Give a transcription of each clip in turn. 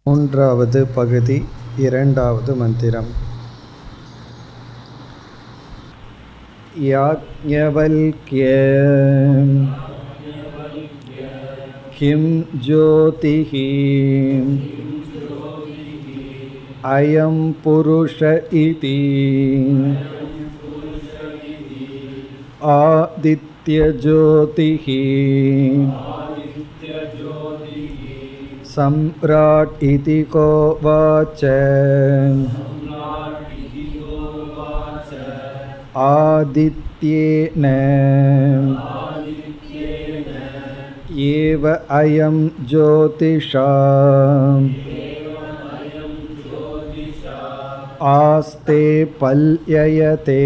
மூன்றாவது பகுதி இரண்டாவது மந்திரம் யாக்ஞவல்க்ய किं ज्योतिः अयं पुरुष इति आदित्यज्योतिः सम्राट् इति को वाच आदित्येन एव अयं ज्योतिषा आस्ते पल्ययते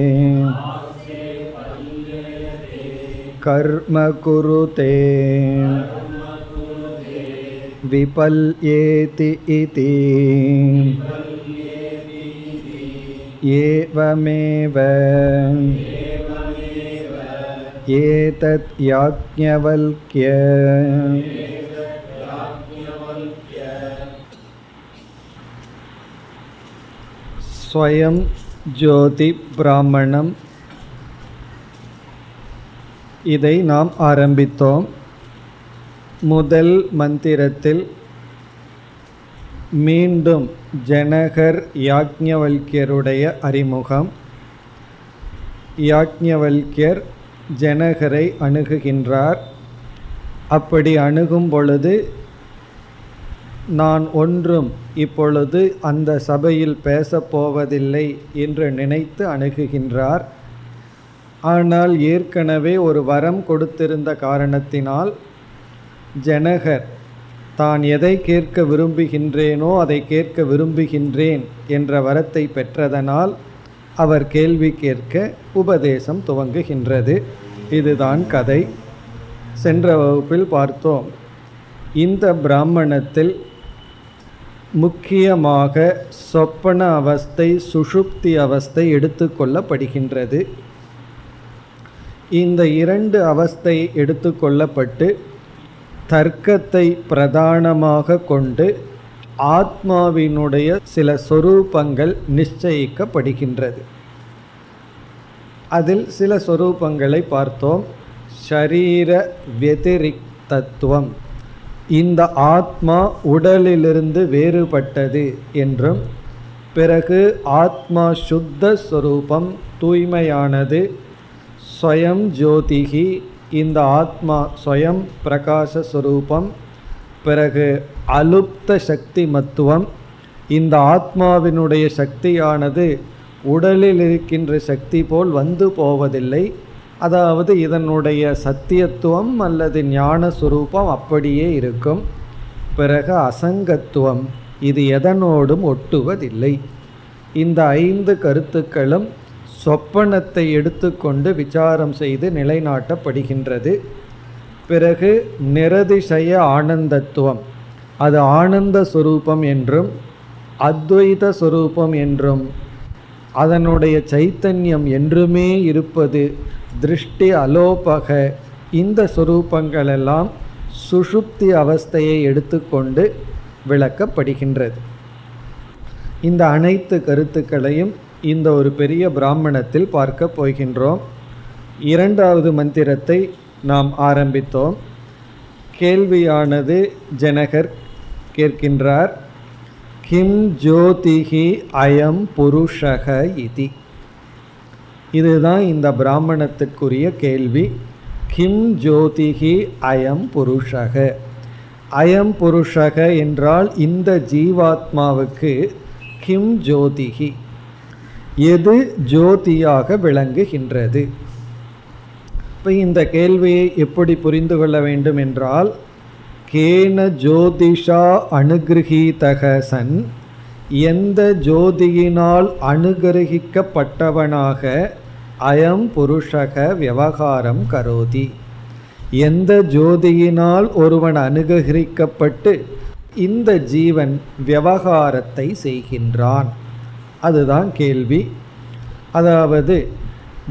कर्म कुरुते विपल्येति इति एवमेव एतत् याज्ञवल्क्य स्वयं ஜோதி பிராமணம் இதை நாம் ஆரம்பித்தோம் முதல் மந்திரத்தில் மீண்டும் ஜனகர் யாக்ஞவல்கியருடைய அறிமுகம் யாக்ஞவல்கியர் ஜனகரை அணுகுகின்றார் அப்படி அணுகும் பொழுது நான் ஒன்றும் இப்பொழுது அந்த சபையில் பேசப்போவதில்லை என்று நினைத்து அணுகுகின்றார் ஆனால் ஏற்கனவே ஒரு வரம் கொடுத்திருந்த காரணத்தினால் ஜனகர் தான் எதை கேட்க விரும்புகின்றேனோ அதை கேட்க விரும்புகின்றேன் என்ற வரத்தை பெற்றதனால் அவர் கேள்வி கேட்க உபதேசம் துவங்குகின்றது இதுதான் கதை சென்ற வகுப்பில் பார்த்தோம் இந்த பிராமணத்தில் முக்கியமாக சொப்பன அவஸ்தை சுஷுப்தி அவஸ்தை எடுத்துக்கொள்ளப்படுகின்றது இந்த இரண்டு அவஸ்தை எடுத்துக்கொள்ளப்பட்டு தர்க்கத்தை பிரதானமாக கொண்டு ஆத்மாவினுடைய சில சொரூபங்கள் நிச்சயிக்கப்படுகின்றது அதில் சில சொரூபங்களை பார்த்தோம் ஷரீர வெதிரிக்தத்துவம் இந்த ஆத்மா உடலிலிருந்து வேறுபட்டது என்றும் பிறகு ஆத்மா சுத்த ஸ்வரூபம் தூய்மையானது ஸ்வயம் ஜோதிகி இந்த ஆத்மா ஸ்வயம் பிரகாச ஸ்வரூபம் பிறகு அலுப்த சக்தி மத்துவம் இந்த ஆத்மாவினுடைய சக்தியானது உடலில் இருக்கின்ற சக்தி போல் வந்து போவதில்லை அதாவது இதனுடைய சத்தியத்துவம் அல்லது ஞான சுரூபம் அப்படியே இருக்கும் பிறகு அசங்கத்துவம் இது எதனோடும் ஒட்டுவதில்லை இந்த ஐந்து கருத்துக்களும் சொப்பனத்தை எடுத்துக்கொண்டு விசாரம் செய்து நிலைநாட்டப்படுகின்றது பிறகு நிரதிசய ஆனந்தத்துவம் அது ஆனந்த சுரூபம் என்றும் அத்வைத சுரூபம் என்றும் அதனுடைய சைத்தன்யம் என்றுமே இருப்பது திருஷ்டி அலோபக இந்த சுரூபங்களெல்லாம் சுஷுப்தி அவஸ்தையை எடுத்துக்கொண்டு விளக்கப்படுகின்றது இந்த அனைத்து கருத்துக்களையும் இந்த ஒரு பெரிய பிராமணத்தில் பார்க்க போகின்றோம் இரண்டாவது மந்திரத்தை நாம் ஆரம்பித்தோம் கேள்வியானது ஜனகர் கேட்கின்றார் கிம் ஜோதிகி அயம் புருஷக இதி இதுதான் இந்த பிராமணத்துக்குரிய கேள்வி கிம் ஜோதிகி அயம் புருஷக அயம் புருஷக என்றால் இந்த ஜீவாத்மாவுக்கு கிம் ஜோதிகி எது ஜோதியாக விளங்குகின்றது இப்போ இந்த கேள்வியை எப்படி புரிந்து கொள்ள வேண்டும் என்றால் கேன ஜோதிஷா அனுகிரகீதக சன் எந்த ஜோதியினால் அனுகிரகிக்கப்பட்டவனாக அயம் புருஷக விவகாரம் கரோதி எந்த ஜோதியினால் ஒருவன் அனுகிரகிக்கப்பட்டு இந்த ஜீவன் விவகாரத்தை செய்கின்றான் அதுதான் கேள்வி அதாவது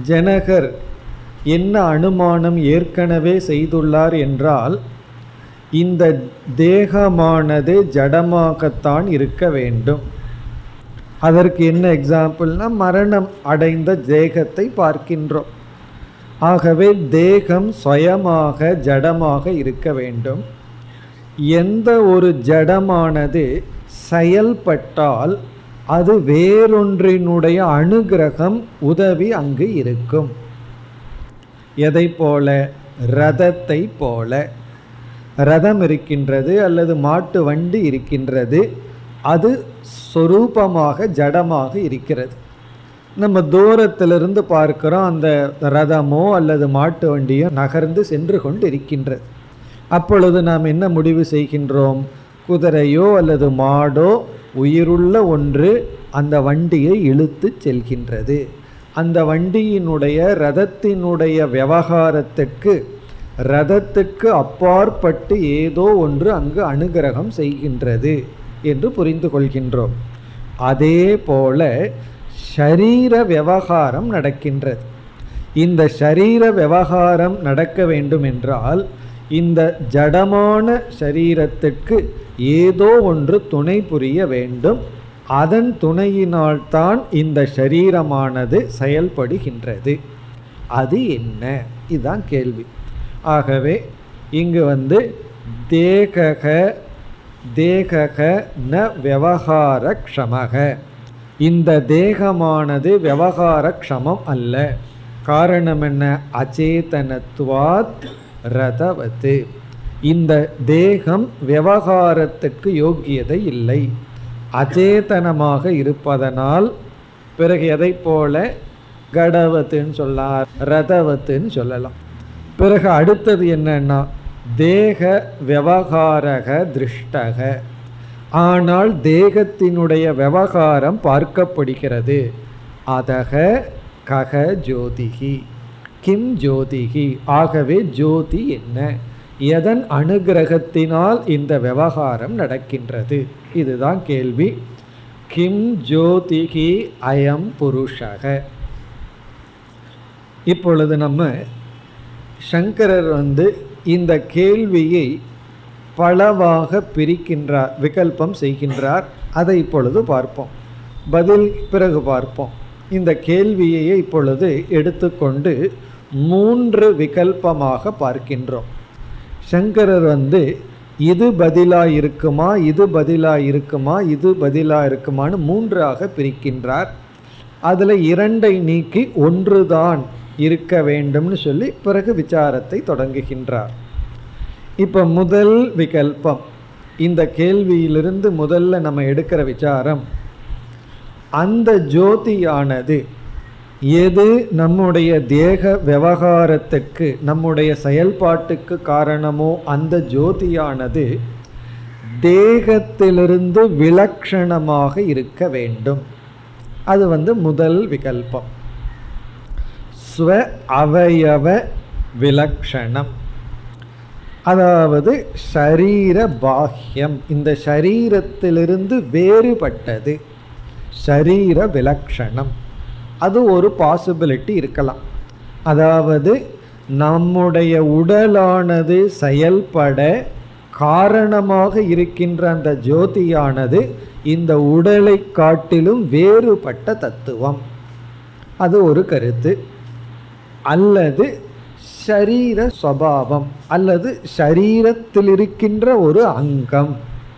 ஜனகர் என்ன அனுமானம் ஏற்கனவே செய்துள்ளார் என்றால் இந்த தேகமானது ஜடமாகத்தான் இருக்க வேண்டும் அதற்கு என்ன எக்ஸாம்பிள்னா மரணம் அடைந்த தேகத்தை பார்க்கின்றோம் ஆகவே தேகம் சுயமாக ஜடமாக இருக்க வேண்டும் எந்த ஒரு ஜடமானது செயல்பட்டால் அது வேறொன்றினுடைய அனுகிரகம் உதவி அங்கு இருக்கும் எதை போல ரதத்தை போல ரதம் இருக்கின்றது அல்லது மாட்டு வண்டி இருக்கின்றது அது சொரூபமாக ஜடமாக இருக்கிறது நம்ம தூரத்திலிருந்து பார்க்கிறோம் அந்த ரதமோ அல்லது மாட்டு வண்டியோ நகர்ந்து சென்று கொண்டு இருக்கின்றது அப்பொழுது நாம் என்ன முடிவு செய்கின்றோம் குதிரையோ அல்லது மாடோ உயிருள்ள ஒன்று அந்த வண்டியை இழுத்து செல்கின்றது அந்த வண்டியினுடைய ரதத்தினுடைய விவகாரத்திற்கு ரதத்துக்கு அப்பாற்பட்டு ஏதோ ஒன்று அங்கு அனுகிரகம் செய்கின்றது என்று புரிந்து கொள்கின்றோம் அதே போல ஷரீர விவகாரம் நடக்கின்றது இந்த ஷரீர விவகாரம் நடக்க வேண்டும் என்றால் இந்த ஜடமான சரீரத்துக்கு ஏதோ ஒன்று துணை புரிய வேண்டும் அதன் துணையினால்தான் இந்த ஷரீரமானது செயல்படுகின்றது அது என்ன இதுதான் கேள்வி ஆகவே இங்கு வந்து தேகக தேகக ந விவகார க்ஷமக இந்த தேகமானது விவகார க்ஷமம் அல்ல காரணம் என்ன அச்சேதனத்துவாத் ரதவத்து இந்த தேகம் விவகாரத்துக்கு யோக்கியதை இல்லை அச்சேதனமாக இருப்பதனால் பிறகு எதை போல கடவத்துன்னு சொல்லலாம் ரதவத்துன்னு சொல்லலாம் பிறகு அடுத்தது என்னன்னா தேக விவகாரக திருஷ்டக ஆனால் தேகத்தினுடைய விவகாரம் பார்க்கப்படுகிறது அதக கக ஜோதிகி கிம் ஜோதிகி ஆகவே ஜோதி என்ன எதன் அனுகிரகத்தினால் இந்த விவகாரம் நடக்கின்றது இதுதான் கேள்வி கிம் ஜோதிகி அயம் புருஷக இப்பொழுது நம்ம சங்கரர் வந்து இந்த கேள்வியை பலவாக பிரிக்கின்றார் விகல்பம் செய்கின்றார் அதை இப்பொழுது பார்ப்போம் பதில் பிறகு பார்ப்போம் இந்த கேள்வியை இப்பொழுது எடுத்துக்கொண்டு மூன்று விகல்பமாக பார்க்கின்றோம் சங்கரர் வந்து இது பதிலாக இருக்குமா இது பதிலாக இருக்குமா இது பதிலாக இருக்குமான்னு மூன்றாக பிரிக்கின்றார் அதில் இரண்டை நீக்கி ஒன்றுதான் இருக்க வேண்டும்னு சொல்லி பிறகு விசாரத்தை தொடங்குகின்றார் இப்போ முதல் விகல்பம் இந்த கேள்வியிலிருந்து முதல்ல நம்ம எடுக்கிற விசாரம் அந்த ஜோதியானது எது நம்முடைய தேக விவகாரத்துக்கு நம்முடைய செயல்பாட்டுக்கு காரணமோ அந்த ஜோதியானது தேகத்திலிருந்து விலக்ஷணமாக இருக்க வேண்டும் அது வந்து முதல் விகல்பம் ஸ்வ அவயவ விலக்ஷணம் அதாவது ஷரீர பாஹ்யம் இந்த ஷரீரத்திலிருந்து வேறுபட்டது ஷரீர விலக்ஷணம் அது ஒரு பாசிபிலிட்டி இருக்கலாம் அதாவது நம்முடைய உடலானது செயல்பட காரணமாக இருக்கின்ற அந்த ஜோதியானது இந்த உடலை காட்டிலும் வேறுபட்ட தத்துவம் அது ஒரு கருத்து அல்லது ஷரீர சுவாவம் அல்லது ஷரீரத்தில் இருக்கின்ற ஒரு அங்கம்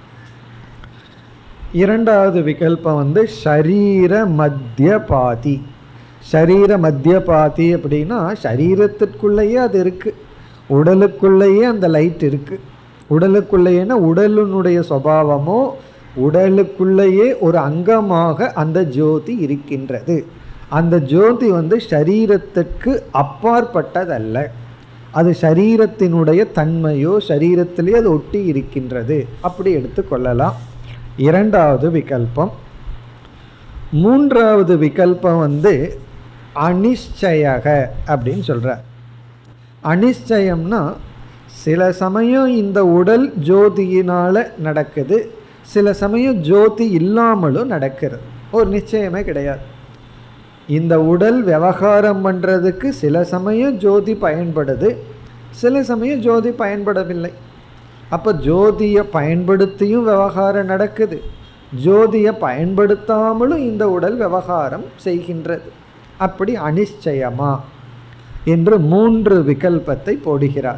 இரண்டாவது விகல்பம் வந்து ஷரீர மத்திய பாதி ஷரீர மத்திய பாதி அப்படின்னா ஷரீரத்திற்குள்ளேயே அது இருக்குது உடலுக்குள்ளேயே அந்த லைட் இருக்குது உடலுக்குள்ளேயேனா உடலினுடைய சுவாவமோ உடலுக்குள்ளேயே ஒரு அங்கமாக அந்த ஜோதி இருக்கின்றது அந்த ஜோதி வந்து ஷரீரத்திற்கு அப்பாற்பட்டதல்ல அது ஷரீரத்தினுடைய தன்மையோ ஷரீரத்திலே அது ஒட்டி இருக்கின்றது அப்படி எடுத்துக்கொள்ளலாம் இரண்டாவது விகல்பம் மூன்றாவது விகல்பம் வந்து அனிச்சயக அப்படின்னு சொல்கிறார் அனிச்சயம்னா சில சமயம் இந்த உடல் ஜோதியினால் நடக்குது சில சமயம் ஜோதி இல்லாமலும் நடக்கிறது ஒரு நிச்சயமே கிடையாது இந்த உடல் விவகாரம் பண்ணுறதுக்கு சில சமயம் ஜோதி பயன்படுது சில சமயம் ஜோதி பயன்படவில்லை அப்போ ஜோதியை பயன்படுத்தியும் விவகாரம் நடக்குது ஜோதியை பயன்படுத்தாமலும் இந்த உடல் விவகாரம் செய்கின்றது அப்படி அனிச்சயமா என்று மூன்று விகல்பத்தை போடுகிறார்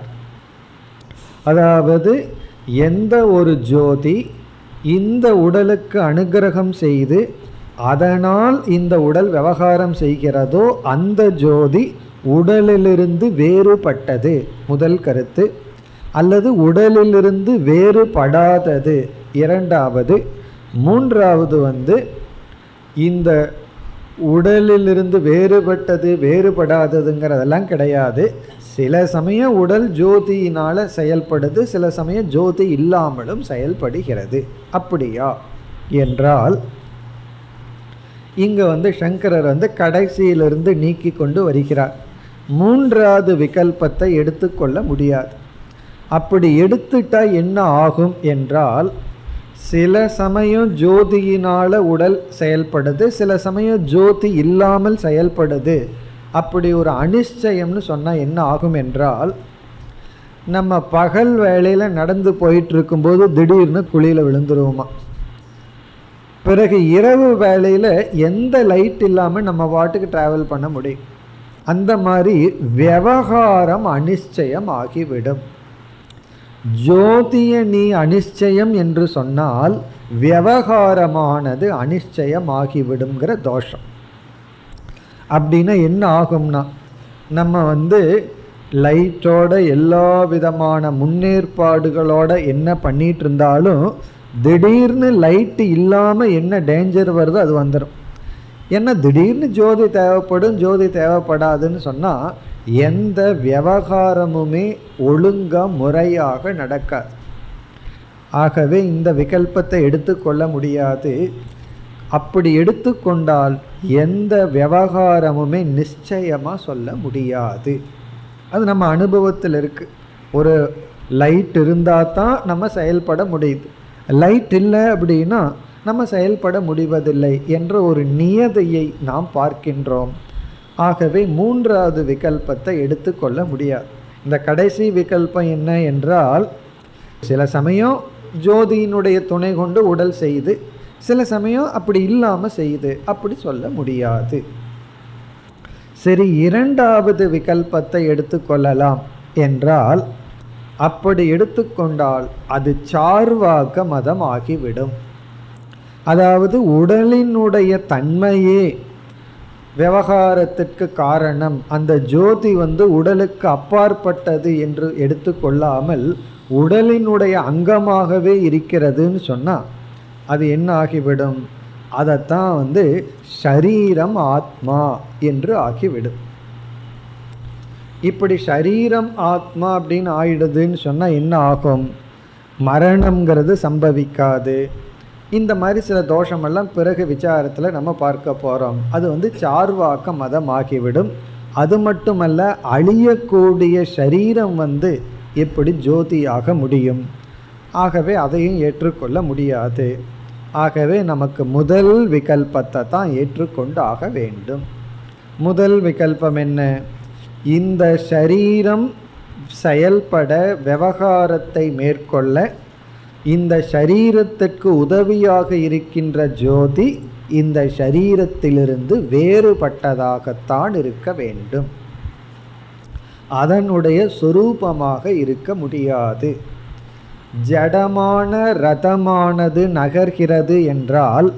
அதாவது எந்த ஒரு ஜோதி இந்த உடலுக்கு அனுகிரகம் செய்து அதனால் இந்த உடல் விவகாரம் செய்கிறதோ அந்த ஜோதி உடலிலிருந்து வேறுபட்டது முதல் கருத்து அல்லது உடலிலிருந்து வேறுபடாதது இரண்டாவது மூன்றாவது வந்து இந்த உடலிலிருந்து வேறுபட்டது வேறுபடாததுங்கிறதெல்லாம் கிடையாது சில சமயம் உடல் ஜோதியினால் செயல்படுது சில சமயம் ஜோதி இல்லாமலும் செயல்படுகிறது அப்படியா என்றால் இங்கே வந்து சங்கரர் வந்து கடைசியிலிருந்து நீக்கி கொண்டு வருகிறார் மூன்றாவது விகல்பத்தை எடுத்துக்கொள்ள முடியாது அப்படி எடுத்துட்டா என்ன ஆகும் என்றால் சில சமயம் ஜோதியினால் உடல் செயல்படுது சில சமயம் ஜோதி இல்லாமல் செயல்படுது அப்படி ஒரு அனிச்சயம்னு சொன்னால் என்ன ஆகும் என்றால் நம்ம பகல் வேளையில் நடந்து போயிட்டு இருக்கும்போது திடீர்னு குழியில் விழுந்துருவோமா பிறகு இரவு வேளையில் எந்த லைட் இல்லாமல் நம்ம வாட்டுக்கு ட்ராவல் பண்ண முடியும் அந்த மாதிரி விவகாரம் அனிச்சயம் ஆகிவிடும் ஜோதிய நீ அனிச்சயம் என்று சொன்னால் விவகாரமானது அனிச்சயம் ஆகிவிடுங்கிற தோஷம் அப்படின்னா என்ன ஆகும்னா நம்ம வந்து லைட்டோட எல்லா விதமான முன்னேற்பாடுகளோட என்ன பண்ணிட்டு இருந்தாலும் திடீர்னு லைட்டு இல்லாமல் என்ன டேஞ்சர் வருதோ அது வந்துடும் ஏன்னா திடீர்னு ஜோதி தேவைப்படும் ஜோதி தேவைப்படாதுன்னு சொன்னால் எந்த விவகாரமுமே ஒழுங்காக முறையாக நடக்காது ஆகவே இந்த விகல்பத்தை எடுத்துக்கொள்ள முடியாது அப்படி எடுத்துக்கொண்டால் எந்த விவகாரமுமே நிச்சயமாக சொல்ல முடியாது அது நம்ம அனுபவத்தில் இருக்குது ஒரு லைட் இருந்தால் தான் நம்ம செயல்பட முடியுது லைட் இல்லை அப்படின்னா நம்ம செயல்பட முடிவதில்லை என்ற ஒரு நியதையை நாம் பார்க்கின்றோம் ஆகவே மூன்றாவது விகல்பத்தை எடுத்துக்கொள்ள முடியாது இந்த கடைசி விகல்பம் என்ன என்றால் சில சமயம் ஜோதியினுடைய துணை கொண்டு உடல் செய்து சில சமயம் அப்படி இல்லாமல் செய்யுது அப்படி சொல்ல முடியாது சரி இரண்டாவது விகல்பத்தை எடுத்துக்கொள்ளலாம் என்றால் அப்படி எடுத்துக்கொண்டால் அது சார்வாக மதம் ஆகிவிடும் அதாவது உடலினுடைய தன்மையே விவகாரத்திற்கு காரணம் அந்த ஜோதி வந்து உடலுக்கு அப்பாற்பட்டது என்று எடுத்துக்கொள்ளாமல் உடலினுடைய அங்கமாகவே இருக்கிறதுன்னு சொன்னால் அது என்ன ஆகிவிடும் அதைத்தான் வந்து ஷரீரம் ஆத்மா என்று ஆகிவிடும் இப்படி ஷரீரம் ஆத்மா அப்படின்னு ஆயிடுதுன்னு சொன்னால் என்ன ஆகும் மரணம்ங்கிறது சம்பவிக்காது இந்த மாதிரி சில தோஷமெல்லாம் பிறகு விசாரத்தில் நம்ம பார்க்க போகிறோம் அது வந்து சார்வாக்க மதம் ஆகிவிடும் அது மட்டுமல்ல அழியக்கூடிய சரீரம் வந்து எப்படி ஜோதியாக முடியும் ஆகவே அதையும் ஏற்றுக்கொள்ள முடியாது ஆகவே நமக்கு முதல் விகல்பத்தை தான் ஏற்றுக்கொண்டு ஆக வேண்டும் முதல் விகல்பம் என்ன இந்த சரீரம் செயல்பட விவகாரத்தை மேற்கொள்ள இந்த சரீரத்திற்கு உதவியாக இருக்கின்ற ஜோதி இந்த சரீரத்திலிருந்து வேறுபட்டதாகத்தான் இருக்க வேண்டும் அதனுடைய சொரூபமாக இருக்க முடியாது ஜடமான ரதமானது நகர்கிறது என்றால்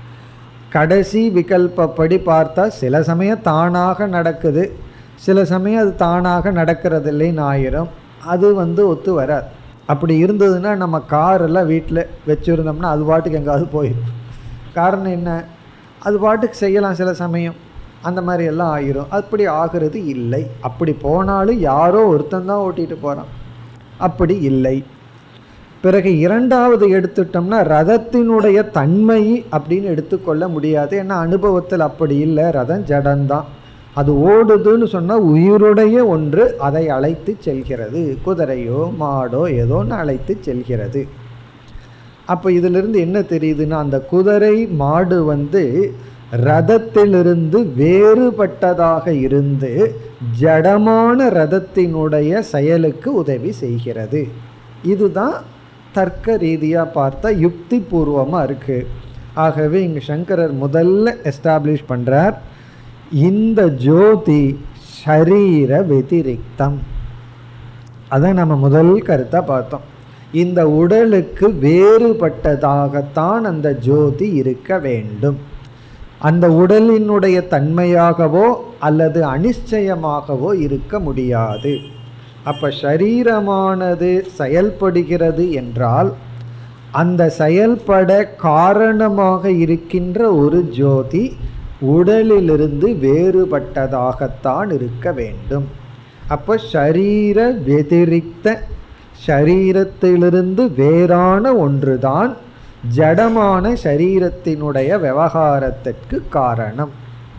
கடைசி விகல்பப்படி பார்த்தா சில சமயம் தானாக நடக்குது சில சமயம் அது தானாக நடக்கிறதில்லைன்னு ஆயிரும் அது வந்து ஒத்து வராது அப்படி இருந்ததுன்னா நம்ம காரெல்லாம் வீட்டில் வச்சுருந்தோம்னா அது பாட்டுக்கு எங்காவது போயிடும் காரணம் என்ன அது பாட்டுக்கு செய்யலாம் சில சமயம் அந்த மாதிரி எல்லாம் ஆயிரும் அப்படி ஆகிறது இல்லை அப்படி போனாலும் யாரோ ஒருத்தன் தான் ஓட்டிகிட்டு போகிறான் அப்படி இல்லை பிறகு இரண்டாவது எடுத்துட்டோம்னா ரதத்தினுடைய தன்மை அப்படின்னு எடுத்துக்கொள்ள முடியாது ஏன்னா அனுபவத்தில் அப்படி இல்லை ரதம் ஜடம்தான் அது ஓடுதுன்னு சொன்னால் உயிருடைய ஒன்று அதை அழைத்து செல்கிறது குதிரையோ மாடோ ஏதோ ஒன்று அழைத்து செல்கிறது அப்போ இதிலிருந்து என்ன தெரியுதுன்னா அந்த குதிரை மாடு வந்து ரதத்திலிருந்து வேறுபட்டதாக இருந்து ஜடமான ரதத்தினுடைய செயலுக்கு உதவி செய்கிறது இதுதான் தர்க்க ரீதியாக பார்த்தா யுக்தி பூர்வமாக இருக்குது ஆகவே இங்கே சங்கரர் முதல்ல எஸ்டாப்ளிஷ் பண்ணுறார் இந்த ஜோதி ஷரீர வெதிரிக்தம் அதான் நம்ம முதல் கருத்தாக பார்த்தோம் இந்த உடலுக்கு வேறுபட்டதாகத்தான் அந்த ஜோதி இருக்க வேண்டும் அந்த உடலினுடைய தன்மையாகவோ அல்லது அனிச்சயமாகவோ இருக்க முடியாது அப்போ ஷரீரமானது செயல்படுகிறது என்றால் அந்த செயல்பட காரணமாக இருக்கின்ற ஒரு ஜோதி உடலிலிருந்து வேறுபட்டதாகத்தான் இருக்க வேண்டும் அப்போ ஷரீர வெதிரிக்த ஷரீரத்திலிருந்து வேறான ஒன்றுதான் ஜடமான ஷரீரத்தினுடைய விவகாரத்திற்கு காரணம்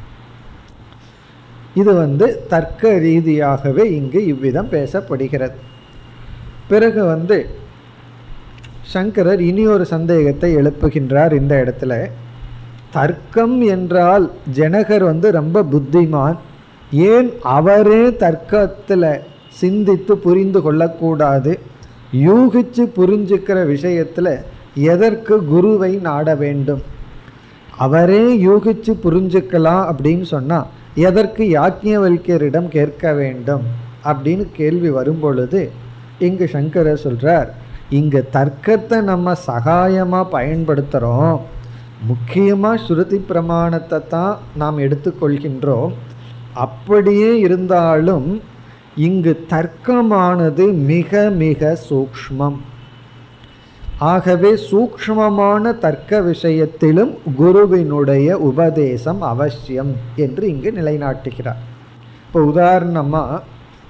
இது வந்து தர்க்க ரீதியாகவே இங்கு இவ்விதம் பேசப்படுகிறது பிறகு வந்து சங்கரர் இனி ஒரு சந்தேகத்தை எழுப்புகின்றார் இந்த இடத்துல தர்க்கம் என்றால் ஜனகர் வந்து ரொம்ப புத்திமான் ஏன் அவரே தர்க்கத்தில் சிந்தித்து புரிந்து கொள்ளக்கூடாது யூகிச்சு புரிஞ்சுக்கிற விஷயத்தில் எதற்கு குருவை நாட வேண்டும் அவரே யூகிச்சு புரிஞ்சுக்கலாம் அப்படின்னு சொன்னால் எதற்கு யாக்கியவல்யரிடம் கேட்க வேண்டும் அப்படின்னு கேள்வி வரும் பொழுது இங்கு சங்கரர் சொல்கிறார் இங்கே தர்க்கத்தை நம்ம சகாயமாக பயன்படுத்துகிறோம் முக்கியமாக ஸ்ருதி பிரமாணத்தை தான் நாம் எடுத்துக்கொள்கின்றோம் அப்படியே இருந்தாலும் இங்கு தர்க்கமானது மிக மிக சூக்ஷ்மம் ஆகவே சூக்ஷ்மமான தர்க்க விஷயத்திலும் குருவினுடைய உபதேசம் அவசியம் என்று இங்கு நிலைநாட்டுகிறார் இப்போ உதாரணமாக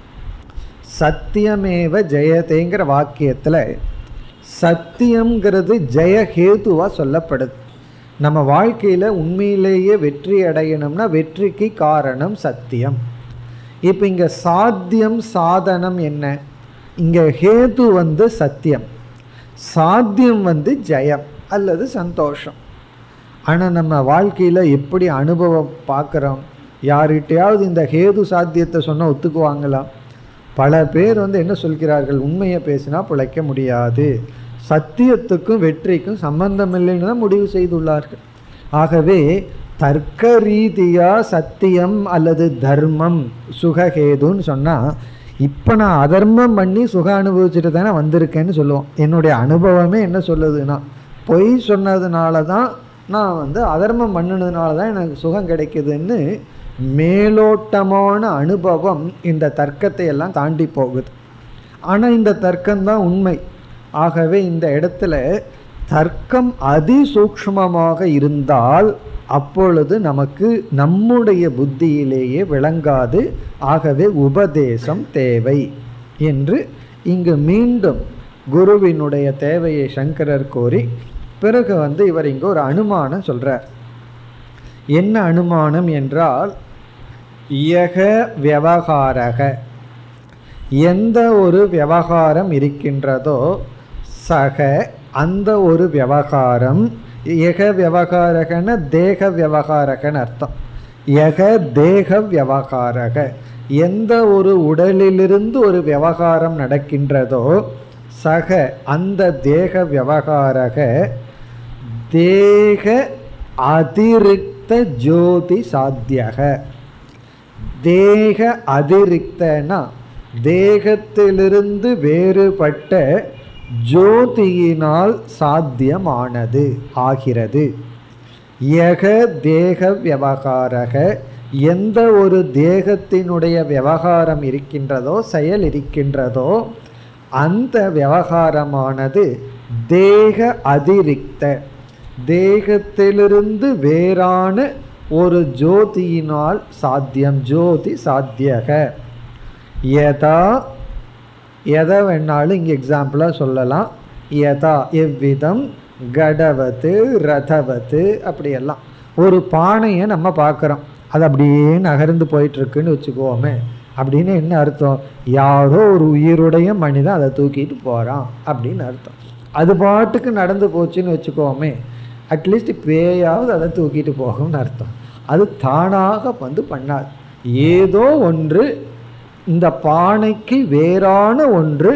சத்தியமேவ ஜெயதேங்கிற வாக்கியத்தில் சத்தியம்ங்கிறது ஜெயஹேதுவாக சொல்லப்படுது நம்ம வாழ்க்கையில் உண்மையிலேயே வெற்றி அடையணும்னா வெற்றிக்கு காரணம் சத்தியம் இப்போ இங்கே சாத்தியம் சாதனம் என்ன இங்கே ஹேது வந்து சத்தியம் சாத்தியம் வந்து ஜெயம் அல்லது சந்தோஷம் ஆனால் நம்ம வாழ்க்கையில் எப்படி அனுபவம் பார்க்குறோம் யார்கிட்டையாவது இந்த ஹேது சாத்தியத்தை சொன்னால் ஒத்துக்குவாங்களா பல பேர் வந்து என்ன சொல்கிறார்கள் உண்மையை பேசினா பிழைக்க முடியாது சத்தியத்துக்கும் வெற்றிக்கும் சம்பந்தம் இல்லைன்னு தான் முடிவு செய்துள்ளார்கள் ஆகவே தர்க்க ரீதியாக சத்தியம் அல்லது தர்மம் சுகஹேதுன்னு சொன்னால் இப்போ நான் அதர்மம் பண்ணி சுக அனுபவிச்சுட்டு தானே வந்திருக்கேன்னு சொல்லுவோம் என்னுடைய அனுபவமே என்ன சொல்லுதுன்னா பொய் சொன்னதுனால தான் நான் வந்து அதர்மம் பண்ணினதுனால தான் எனக்கு சுகம் கிடைக்குதுன்னு மேலோட்டமான அனுபவம் இந்த தர்க்கத்தை எல்லாம் தாண்டி போகுது ஆனால் இந்த தர்க்கம்தான் உண்மை ஆகவே இந்த இடத்துல தர்க்கம் அதிசூக்ஷ்மமாக இருந்தால் அப்பொழுது நமக்கு நம்முடைய புத்தியிலேயே விளங்காது ஆகவே உபதேசம் தேவை என்று இங்கு மீண்டும் குருவினுடைய தேவையை சங்கரர் கோரி பிறகு வந்து இவர் இங்கு ஒரு அனுமானம் சொல்கிறார் என்ன அனுமானம் என்றால் யக விவகாரக எந்த ஒரு விவகாரம் இருக்கின்றதோ சக அந்த ஒரு விவகாரம் ஏக விவகாரகன தேக விவகாரகன்னு அர்த்தம் யக தேக விவகாரக எந்த ஒரு உடலிலிருந்து ஒரு விவகாரம் நடக்கின்றதோ சக அந்த தேக விவகாரக தேக அதிருக்த ஜோதி சாத்தியக தேக அதிருக்தனா தேகத்திலிருந்து வேறுபட்ட ஜோதியினால் சாத்தியமானது ஆகிறது யக தேக விவகாரக எந்த ஒரு தேகத்தினுடைய விவகாரம் இருக்கின்றதோ செயல் இருக்கின்றதோ அந்த விவகாரமானது தேக அதிரிக்த தேகத்திலிருந்து வேறான ஒரு ஜோதியினால் சாத்தியம் ஜோதி சாத்தியக யதா எதை வேணாலும் இங்கே எக்ஸாம்பிளாக சொல்லலாம் யதா எவ்விதம் கடவத்து ரதவத்து அப்படியெல்லாம் ஒரு பானையை நம்ம பார்க்குறோம் அது அப்படியே நகர்ந்து போயிட்டுருக்குன்னு வச்சுக்குவோமே அப்படின்னு என்ன அர்த்தம் யாரோ ஒரு உயிருடைய மனிதன் அதை தூக்கிட்டு போகிறான் அப்படின்னு அர்த்தம் அது பாட்டுக்கு நடந்து போச்சுன்னு வச்சுக்கோமே அட்லீஸ்ட் பேயாவது அதை தூக்கிட்டு போகும்னு அர்த்தம் அது தானாக வந்து பண்ணாது ஏதோ ஒன்று இந்த பானைக்கு வேறான ஒன்று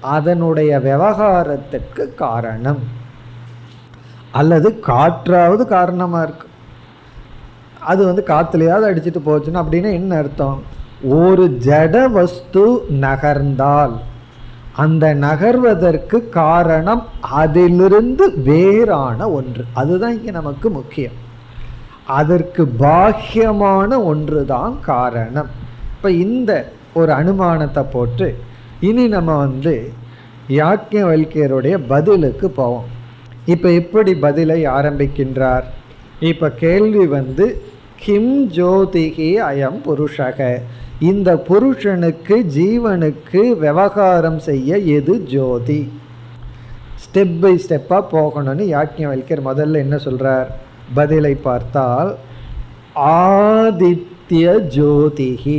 அதனுடைய விவகாரத்துக்கு காரணம் அல்லது காற்றாவது காரணமாக இருக்கு அது வந்து காற்றுலையாவது அடிச்சுட்டு போச்சுன்னா அப்படின்னா என்ன அர்த்தம் ஒரு ஜட வஸ்து நகர்ந்தால் அந்த நகர்வதற்கு காரணம் அதிலிருந்து வேறான ஒன்று அதுதான் இங்கே நமக்கு முக்கியம் அதற்கு பாக்கியமான ஒன்று தான் காரணம் இப்போ இந்த ஒரு அனுமானத்தை போட்டு இனி நம்ம வந்து யாக்கியவல்கியருடைய பதிலுக்கு போவோம் இப்போ எப்படி பதிலை ஆரம்பிக்கின்றார் இப்போ கேள்வி வந்து கிம் ஜோதிகி அயம் புருஷக இந்த புருஷனுக்கு ஜீவனுக்கு விவகாரம் செய்ய எது ஜோதி ஸ்டெப் பை ஸ்டெப்பாக போகணும்னு யாக்கியவல்யர் முதல்ல என்ன சொல்கிறார் பதிலை பார்த்தால் ஆதித்ய ஜோதிகி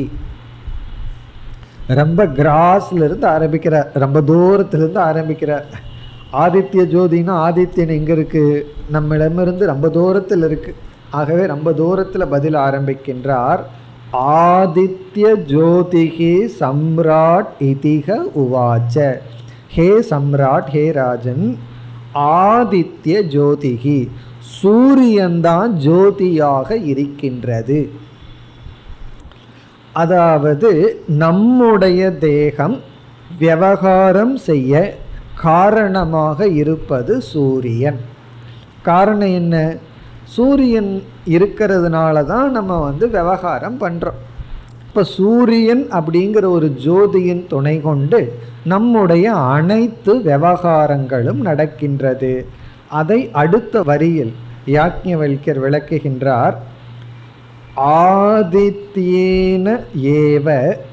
ரொம்ப கிராஸ்ல இருந்து ஆரம்பிக்கிறார் ரொம்ப தூரத்திலிருந்து ஆரம்பிக்கிறார் ஆதித்ய ஜோதினா ஆதித்யன் எங்கே இருக்குது நம்மிடமிருந்து ரொம்ப தூரத்தில் இருக்குது ஆகவே ரொம்ப தூரத்தில் பதில் ஆரம்பிக்கின்றார் ஆதித்ய ஜோதிகி சம்ராட் இதிக உவாச்ச ஹே சம்ராட் ஹே ராஜன் ஆதித்ய ஜோதிகி சூரியன்தான் ஜோதியாக இருக்கின்றது அதாவது நம்முடைய தேகம் விவகாரம் செய்ய காரணமாக இருப்பது சூரியன் காரணம் என்ன சூரியன் இருக்கிறதுனால தான் நம்ம வந்து விவகாரம் பண்ணுறோம் இப்போ சூரியன் அப்படிங்கிற ஒரு ஜோதியின் துணை கொண்டு நம்முடைய அனைத்து விவகாரங்களும் நடக்கின்றது அதை அடுத்த வரியில் யாக்ஞவல்யர் விளக்குகின்றார் ஆதித்யேன ஏவ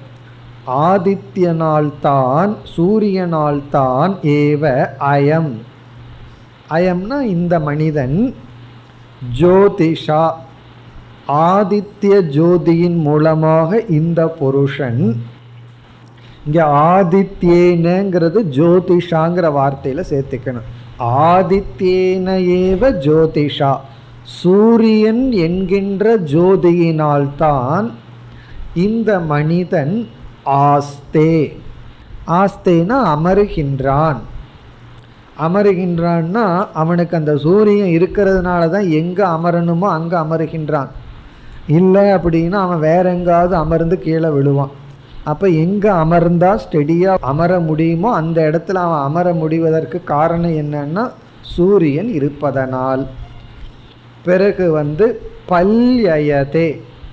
ஆதித்யனால்தான் சூரியனால்தான் ஏவ அயம் அயம்னா இந்த மனிதன் ஜோதிஷா ஆதித்ய ஜோதியின் மூலமாக இந்த புருஷன் இங்கே ஆதித்யேனங்கிறது ஜோதிஷாங்கிற வார்த்தையில் சேர்த்துக்கணும் ஆதித்யேன ஏவ ஜோதிஷா சூரியன் என்கின்ற ஜோதியினால்தான் இந்த மனிதன் ஆஸ்தே ஆஸ்தேனா அமருகின்றான் அமருகின்றான்னா அவனுக்கு அந்த சூரியன் இருக்கிறதுனால தான் எங்கே அமரணுமோ அங்கே அமருகின்றான் இல்லை அப்படின்னா அவன் வேற எங்காவது அமர்ந்து கீழே விழுவான் அப்போ எங்கே அமர்ந்தா ஸ்டெடியாக அமர முடியுமோ அந்த இடத்துல அவன் அமர முடிவதற்கு காரணம் என்னன்னா சூரியன் இருப்பதனால் பிறகு வந்து பல்யயதே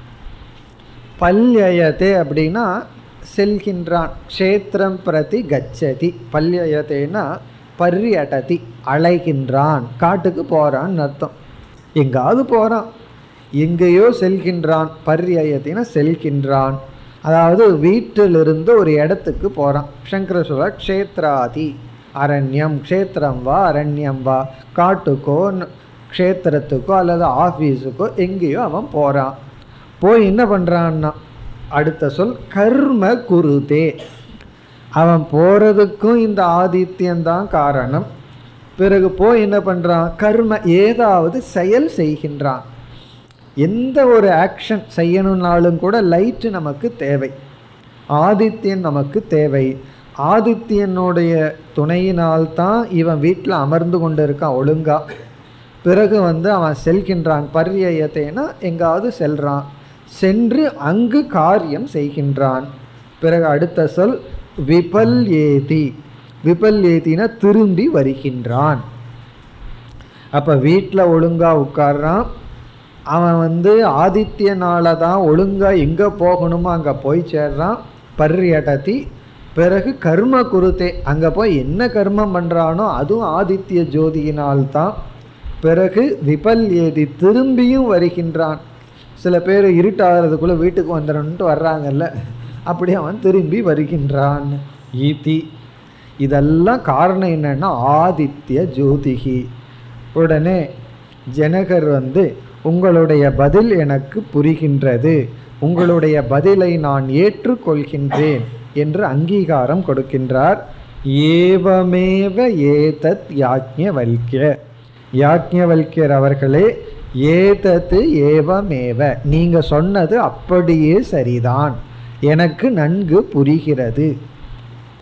பல்யயதே அப்படின்னா செல்கின்றான் க்ஷேத்திரம் பிரதி கச்சதி பல்யயதேனா பர்யடதி அலைகின்றான் காட்டுக்கு போகிறான்னு அர்த்தம் எங்காவது போகிறான் எங்கேயோ செல்கின்றான் பர்யயத்தினா செல்கின்றான் அதாவது வீட்டிலிருந்து ஒரு இடத்துக்கு போகிறான் சங்கர சொல்ற க்ஷேத்ராதி அரண்யம் க்ஷேத்திரம் வா அரண்யம் வா காட்டுக்கோ க்ஷேத்திரத்துக்கோ அல்லது ஆஃபீஸுக்கோ எங்கேயோ அவன் போகிறான் போய் என்ன பண்ணுறான்னா அடுத்த சொல் கர்ம குருதே அவன் போகிறதுக்கும் இந்த ஆதித்யந்தான் காரணம் பிறகு போய் என்ன பண்ணுறான் கர்ம ஏதாவது செயல் செய்கின்றான் எந்த ஒரு ஆக்ஷன் செய்யணும்னாலும் கூட லைட்டு நமக்கு தேவை ஆதித்யன் நமக்கு தேவை ஆதித்யனுடைய துணையினால்தான் இவன் வீட்டில் அமர்ந்து கொண்டு இருக்கான் ஒழுங்கா பிறகு வந்து அவன் செல்கின்றான் பர்யயத்தேனா எங்காவது செல்றான் சென்று அங்கு காரியம் செய்கின்றான் பிறகு அடுத்த சொல் விபல் ஏதி விபல் ஏதினா திரும்பி வருகின்றான் அப்போ வீட்டில் ஒழுங்காக உட்கார்றான் அவன் வந்து ஆதித்யனால தான் ஒழுங்காக எங்கே போகணுமோ அங்கே போய் சேர்றான் பர்யடதி பிறகு கர்ம குருத்தே அங்கே போய் என்ன கர்மம் பண்ணுறானோ அதுவும் ஆதித்ய ஜோதியினால்தான் பிறகு விபல் ஏதி திரும்பியும் வருகின்றான் சில பேர் இருட்டாகிறதுக்குள்ளே வீட்டுக்கு வந்துடணுன்ட்டு வர்றாங்கல்ல அப்படி அவன் திரும்பி வருகின்றான் ஈதி இதெல்லாம் காரணம் என்னன்னா ஆதித்ய ஜோதிகி உடனே ஜனகர் வந்து உங்களுடைய பதில் எனக்கு புரிகின்றது உங்களுடைய பதிலை நான் ஏற்றுக்கொள்கின்றேன் என்று அங்கீகாரம் கொடுக்கின்றார் ஏவமேவ ஏதத் யாக்ஞவல்கிய யாக்ஞவல்கியர் அவர்களே ஏதத்து ஏவமேவ நீங்க சொன்னது அப்படியே சரிதான் எனக்கு நன்கு புரிகிறது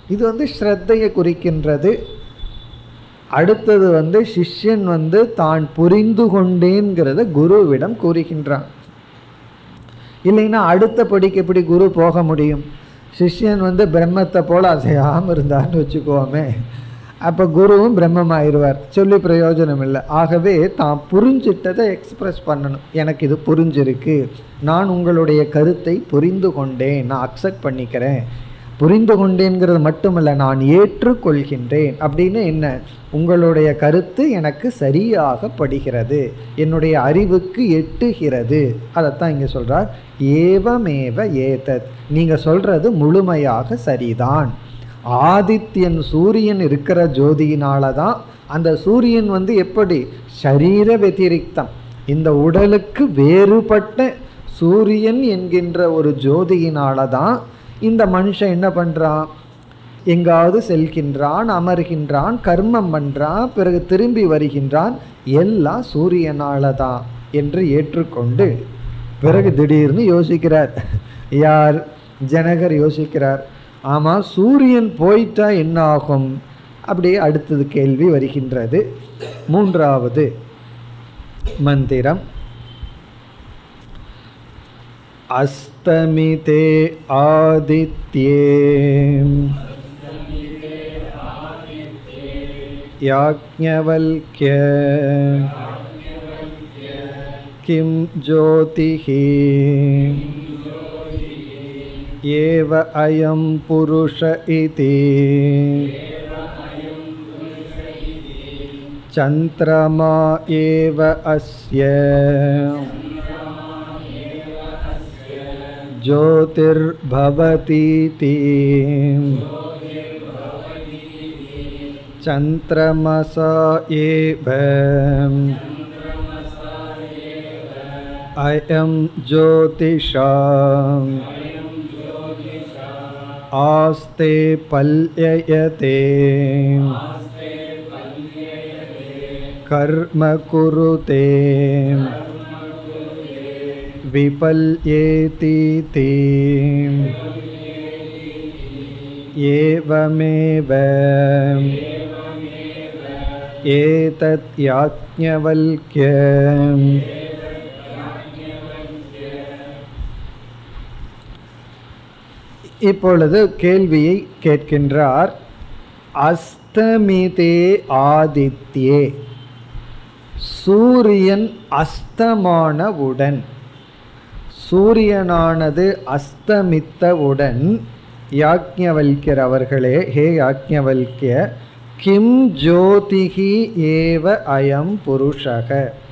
இது வந்து ஸ்ரத்தையை குறிக்கின்றது அடுத்தது வந்து சிஷ்யன் வந்து தான் புரிந்து கொண்டேங்கிறத குருவிடம் கூறுகின்றான் இல்லைன்னா அடுத்த படிக்கு எப்படி குரு போக முடியும் சிஷ்யன் வந்து பிரம்மத்தை போல அசையாமல் இருந்தார்னு வச்சுக்கோமே அப்போ குருவும் பிரம்மமாயிருவார் சொல்லி பிரயோஜனம் இல்லை ஆகவே தான் புரிஞ்சிட்டதை எக்ஸ்பிரஸ் பண்ணணும் எனக்கு இது புரிஞ்சிருக்கு நான் உங்களுடைய கருத்தை புரிந்து கொண்டேன் நான் அக்செப்ட் பண்ணிக்கிறேன் புரிந்து கொண்டேங்கிறது மட்டுமல்ல நான் ஏற்றுக்கொள்கின்றேன் அப்படின்னு என்ன உங்களுடைய கருத்து எனக்கு சரியாக படுகிறது என்னுடைய அறிவுக்கு எட்டுகிறது அதைத்தான் இங்கே சொல்கிறார் ஏவமேவ ஏதத் நீங்கள் சொல்கிறது முழுமையாக சரிதான் ஆதித்யன் சூரியன் இருக்கிற ஜோதியினால தான் அந்த சூரியன் வந்து எப்படி சரீர வெதிரிக்தம் இந்த உடலுக்கு வேறுபட்ட சூரியன் என்கின்ற ஒரு ஜோதியினால தான் இந்த மனுஷன் என்ன பண்ணுறான் எங்காவது செல்கின்றான் அமர்கின்றான் கர்மம் பண்ணுறான் பிறகு திரும்பி வருகின்றான் எல்லாம் சூரியனால தான் என்று ஏற்றுக்கொண்டு பிறகு திடீர்னு யோசிக்கிறார் யார் ஜனகர் யோசிக்கிறார் ஆமாம் சூரியன் போயிட்டா என்ன ஆகும் அப்படியே அடுத்தது கேள்வி வருகின்றது மூன்றாவது மந்திரம் அஸ்தமிதே ஆதித்யே யாஜ்ஞவல்க்ய किं ज्योतिः एव अयं पुरुष इति चन्द्रमा एव अस्य ज्योतिर्भवतीति चन्द्रमसा एव अयं ज्योतिषा आस्ते पल्ययते कर्म कुरुते विपल्येतीति एवमेव एतत् याज्ञवल्क्यम् இப்பொழுது கேள்வியை கேட்கின்றார் அஸ்தமிதே ஆதித்யே சூரியன் அஸ்தமானவுடன் சூரியனானது அஸ்தமித்தவுடன் யாக்ஞவல்யர் அவர்களே ஹே யாக்ஞவல்ய கிம் ஜோதிகி ஏவ அயம் புருஷக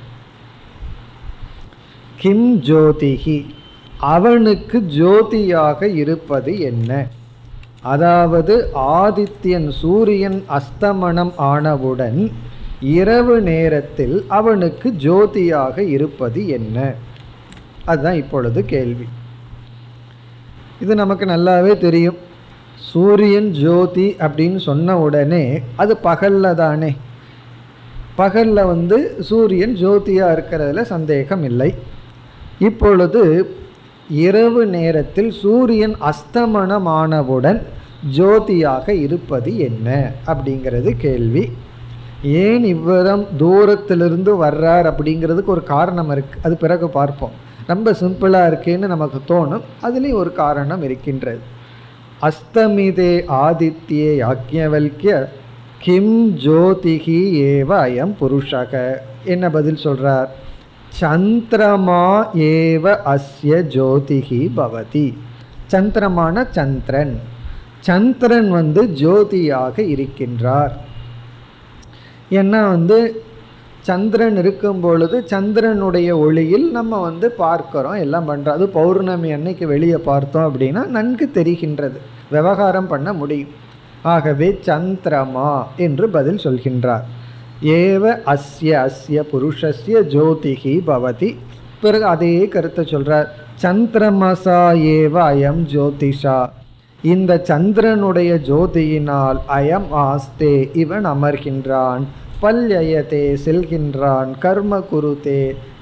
கிம் ஜோதிகி அவனுக்கு ஜோதியாக இருப்பது என்ன அதாவது ஆதித்யன் சூரியன் அஸ்தமனம் ஆனவுடன் இரவு நேரத்தில் அவனுக்கு ஜோதியாக இருப்பது என்ன அதுதான் இப்பொழுது கேள்வி இது நமக்கு நல்லாவே தெரியும் சூரியன் ஜோதி அப்படின்னு சொன்ன உடனே அது பகல்ல தானே பகல்ல வந்து சூரியன் ஜோதியாக இருக்கிறதுல சந்தேகம் இல்லை இப்பொழுது இரவு நேரத்தில் சூரியன் அஸ்தமனமானவுடன் ஜோதியாக இருப்பது என்ன அப்படிங்கிறது கேள்வி ஏன் இவ்விதம் தூரத்திலிருந்து வர்றார் அப்படிங்கிறதுக்கு ஒரு காரணம் இருக்குது அது பிறகு பார்ப்போம் ரொம்ப சிம்பிளாக இருக்கேன்னு நமக்கு தோணும் அதுலேயும் ஒரு காரணம் இருக்கின்றது அஸ்தமிதே ஆதித்யே யாக்ஞவல்கிய கிம் ஜோதிகி ஏவ அயம் புருஷக என்ன பதில் சொல்கிறார் சந்திரமா ஏவ அஸ்ய ஜோதிகி பவதி சந்திரமான சந்திரன் சந்திரன் வந்து ஜோதியாக இருக்கின்றார் ஏன்னா வந்து சந்திரன் இருக்கும் பொழுது சந்திரனுடைய ஒளியில் நம்ம வந்து பார்க்குறோம் எல்லாம் பண்ணுறோம் அது பௌர்ணமி அன்னைக்கு வெளியே பார்த்தோம் அப்படின்னா நன்கு தெரிகின்றது விவகாரம் பண்ண முடியும் ஆகவே சந்திரமா என்று பதில் சொல்கின்றார் ஏவ அஸ்ய அஸ்ய புருஷஸ்ய ஜோதிகி பவதி பிறகு அதே கருத்தை சொல்கிறார் சந்திரமசா ஏவ அயம் ஜோதிஷா இந்த சந்திரனுடைய ஜோதியினால் அயம் ஆஸ்தே இவன் அமர்கின்றான் பல்யயத்தே செல்கின்றான் கர்ம குருதே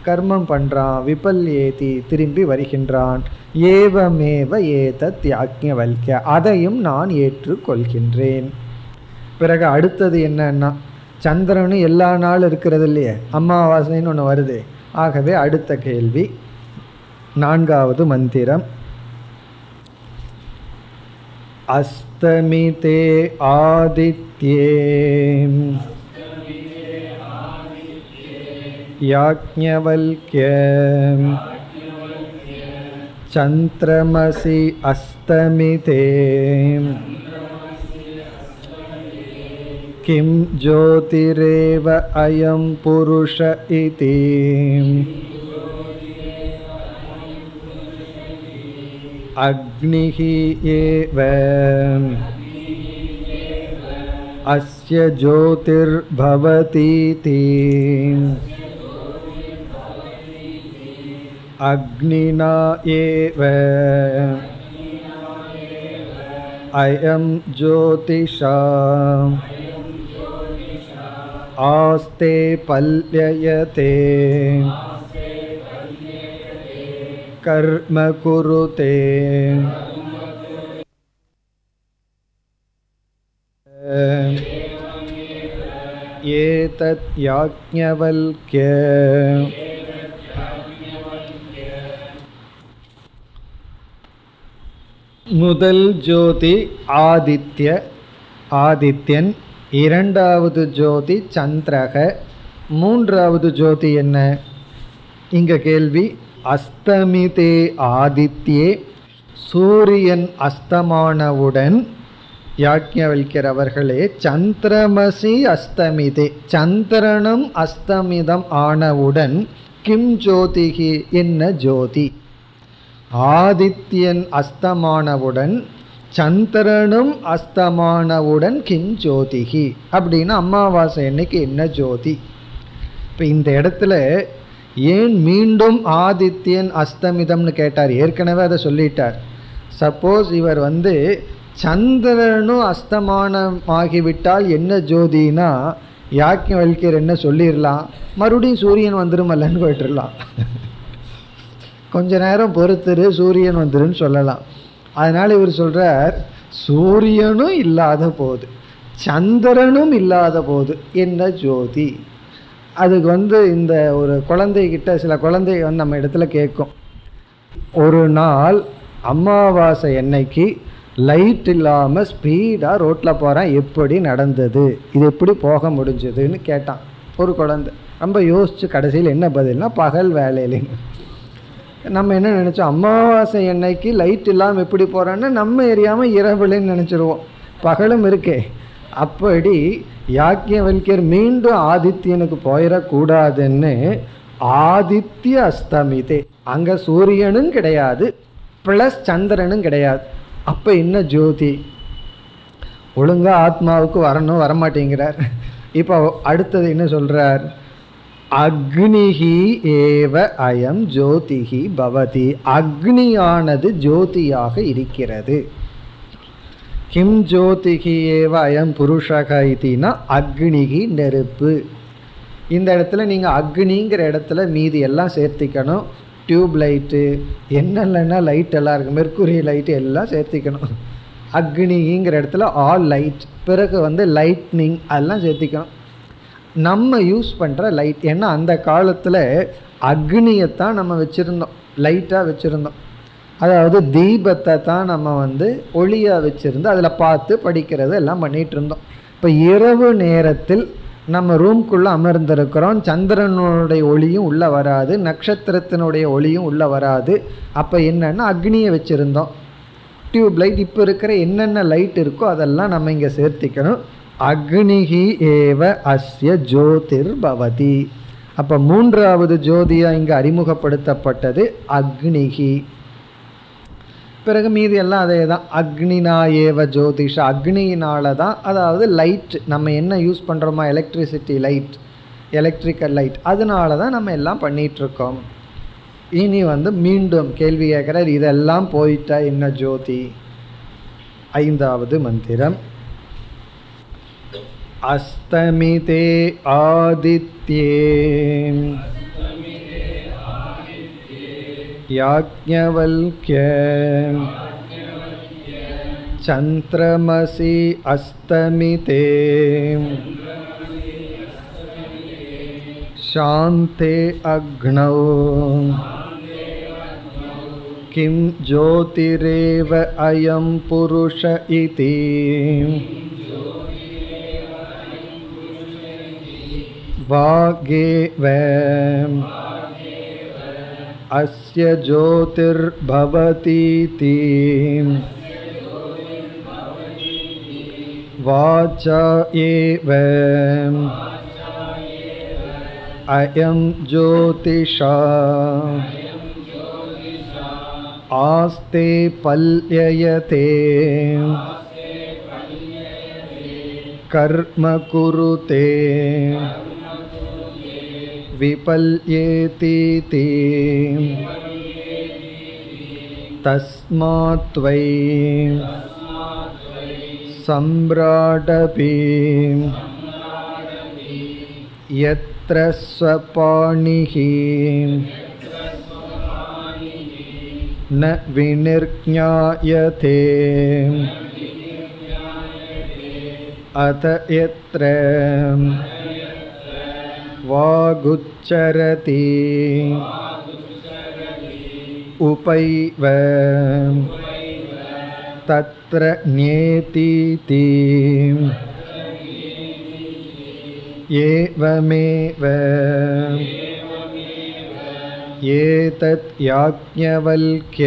கர்மம் பண்ணுறான் விபல்யேதி திரும்பி வருகின்றான் ஏவமேவ ஏதத் யாக்ஞவல்ய அதையும் நான் ஏற்றுக்கொள்கின்றேன் பிறகு அடுத்தது என்னன்னா சந்திரனும் எல்லா நாளும் இருக்கிறது இல்லையே அமாவாசைன்னு ஒன்று வருது ஆகவே அடுத்த கேள்வி நான்காவது மந்திரம் அஸ்தமிதே ஆதித்யே யாக்ஞவல்க்ய சந்திரமசி அஸ்தமிதே किं ज्योतिरेव अयं पुरुष इति अग्निः एव अस्य ज्योतिर्भवतीति अग्निना एव अयं ज्योतिषा आस्ते पल्ययते कर्म कुरुते एतत् याज्ञवल्क्य முதல் ஜோதி ஆதித்ய ஆதித்யன் இரண்டாவது ஜோதி சந்திரக மூன்றாவது ஜோதி என்ன இங்க கேள்வி அஸ்தமிதே ஆதித்யே சூரியன் அஸ்தமானவுடன் யாக்ஞவல்யர் அவர்களே சந்திரமசி அஸ்தமிதே சந்திரனும் அஸ்தமிதம் ஆனவுடன் கிம் ஜோதிகி என்ன ஜோதி ஆதித்யன் அஸ்தமானவுடன் சந்திரனும் அஸ்தமானவுடன் கிம் ஜோதிகி அப்படின்னு அமாவாசை அன்னைக்கு என்ன ஜோதி இப்போ இந்த இடத்துல ஏன் மீண்டும் ஆதித்யன் அஸ்தமிதம்னு கேட்டார் ஏற்கனவே அதை சொல்லிட்டார் சப்போஸ் இவர் வந்து சந்திரனும் அஸ்தமானமாகிவிட்டால் என்ன ஜோதினா யாக்கியவல்யர் என்ன சொல்லிடலாம் மறுபடியும் சூரியன் வந்துருமல்லன்னு போயிட்டுருலாம் கொஞ்ச நேரம் பொறுத்துரு சூரியன் வந்துருன்னு சொல்லலாம் அதனால் இவர் சொல்கிறார் சூரியனும் இல்லாத போது சந்திரனும் இல்லாத போது என்ன ஜோதி அதுக்கு வந்து இந்த ஒரு குழந்தைகிட்ட சில குழந்தை வந்து நம்ம இடத்துல கேட்கும் ஒரு நாள் அமாவாசை அன்னைக்கு லைட் இல்லாமல் ஸ்பீடாக ரோட்டில் போகிறேன் எப்படி நடந்தது இது எப்படி போக முடிஞ்சதுன்னு கேட்டான் ஒரு குழந்தை ரொம்ப யோசித்து கடைசியில் என்ன பதில்னா பகல் வேலையிலேங்க நம்ம என்ன நினச்சோம் அமாவாசை அன்னைக்கு லைட் இல்லாமல் எப்படி போகிறோன்னா நம்ம எரியாமல் இரவுலன்னு நினச்சிருவோம் பகலும் இருக்கே அப்படி யாக்கியவல்யர் மீண்டும் ஆதித்யனுக்கு போயிடக்கூடாதுன்னு ஆதித்ய அஸ்தமிதே அங்கே சூரியனும் கிடையாது ப்ளஸ் சந்திரனும் கிடையாது அப்போ என்ன ஜோதி ஒழுங்காக ஆத்மாவுக்கு வரணும் வரமாட்டேங்கிறார் இப்போ அடுத்தது என்ன சொல்கிறார் அக்னிஹி ஏவ அயம் ஜோதிஹி பவதி அக்னியானது ஜோதியாக இருக்கிறது கிம் ஜோதிகி ஏவ அயம் புருஷக இதுனா அக்னிகி நெருப்பு இந்த இடத்துல நீங்கள் அக்னிங்கிற இடத்துல மீதி எல்லாம் சேர்த்திக்கணும் டியூப் லைட்டு என்னென்னா லைட் எல்லாம் இருக்குது மெர்க்குரி லைட்டு எல்லாம் சேர்த்திக்கணும் அக்னிங்கிற இடத்துல ஆல் லைட் பிறகு வந்து லைட்னிங் அதெல்லாம் சேர்த்திக்கணும் நம்ம யூஸ் பண்ணுற லைட் ஏன்னா அந்த காலத்தில் அக்னியைத்தான் நம்ம வச்சுருந்தோம் லைட்டாக வச்சுருந்தோம் அதாவது தீபத்தை தான் நம்ம வந்து ஒளியாக வச்சுருந்து அதில் பார்த்து படிக்கிறது எல்லாம் பண்ணிகிட்டு இருந்தோம் இப்போ இரவு நேரத்தில் நம்ம ரூம்குள்ளே அமர்ந்திருக்கிறோம் சந்திரனுடைய ஒளியும் உள்ளே வராது நட்சத்திரத்தினுடைய ஒளியும் உள்ளே வராது அப்போ என்னென்னா அக்னியை வச்சுருந்தோம் டியூப் லைட் இப்போ இருக்கிற என்னென்ன லைட் இருக்கோ அதெல்லாம் நம்ம இங்கே சேர்த்திக்கணும் அக்னிகி ஏவ அஸ்ய ஜோதிர் பவதி அப்போ மூன்றாவது ஜோதியாக இங்கே அறிமுகப்படுத்தப்பட்டது அக்னிகி பிறகு மீதி எல்லாம் அதே தான் அக்னினா ஏவ ஜோதிஷ அக்னியினால தான் அதாவது லைட் நம்ம என்ன யூஸ் பண்ணுறோமா எலக்ட்ரிசிட்டி லைட் எலக்ட்ரிக்கல் லைட் அதனால தான் நம்ம எல்லாம் பண்ணிகிட்ருக்கோம் இனி வந்து மீண்டும் கேள்வி கேட்குறார் இதெல்லாம் போயிட்டா என்ன ஜோதி ஐந்தாவது மந்திரம் அஸ்தமிதே ஆதித்யே याज्ञवल्क्य चन्द्रमसि अस्तमिते शान्ते अग्नौ किं ज्योतिरेव अयं पुरुष इति वागेव अस्य ज्योतिर्भवतीति वाचा एव अयं ज्योतिषा आस्ते पल्ययते कर्म कुरुते विपल्येतीति तस्मात् त्वयि सम्राडपि यत्र स्वपाणिः न विनिर्ज्ञायते अत यत्र वागुच्चरति उपैव तत्र ण्येतीति एवमेव एतत् याज्ञवल्क्य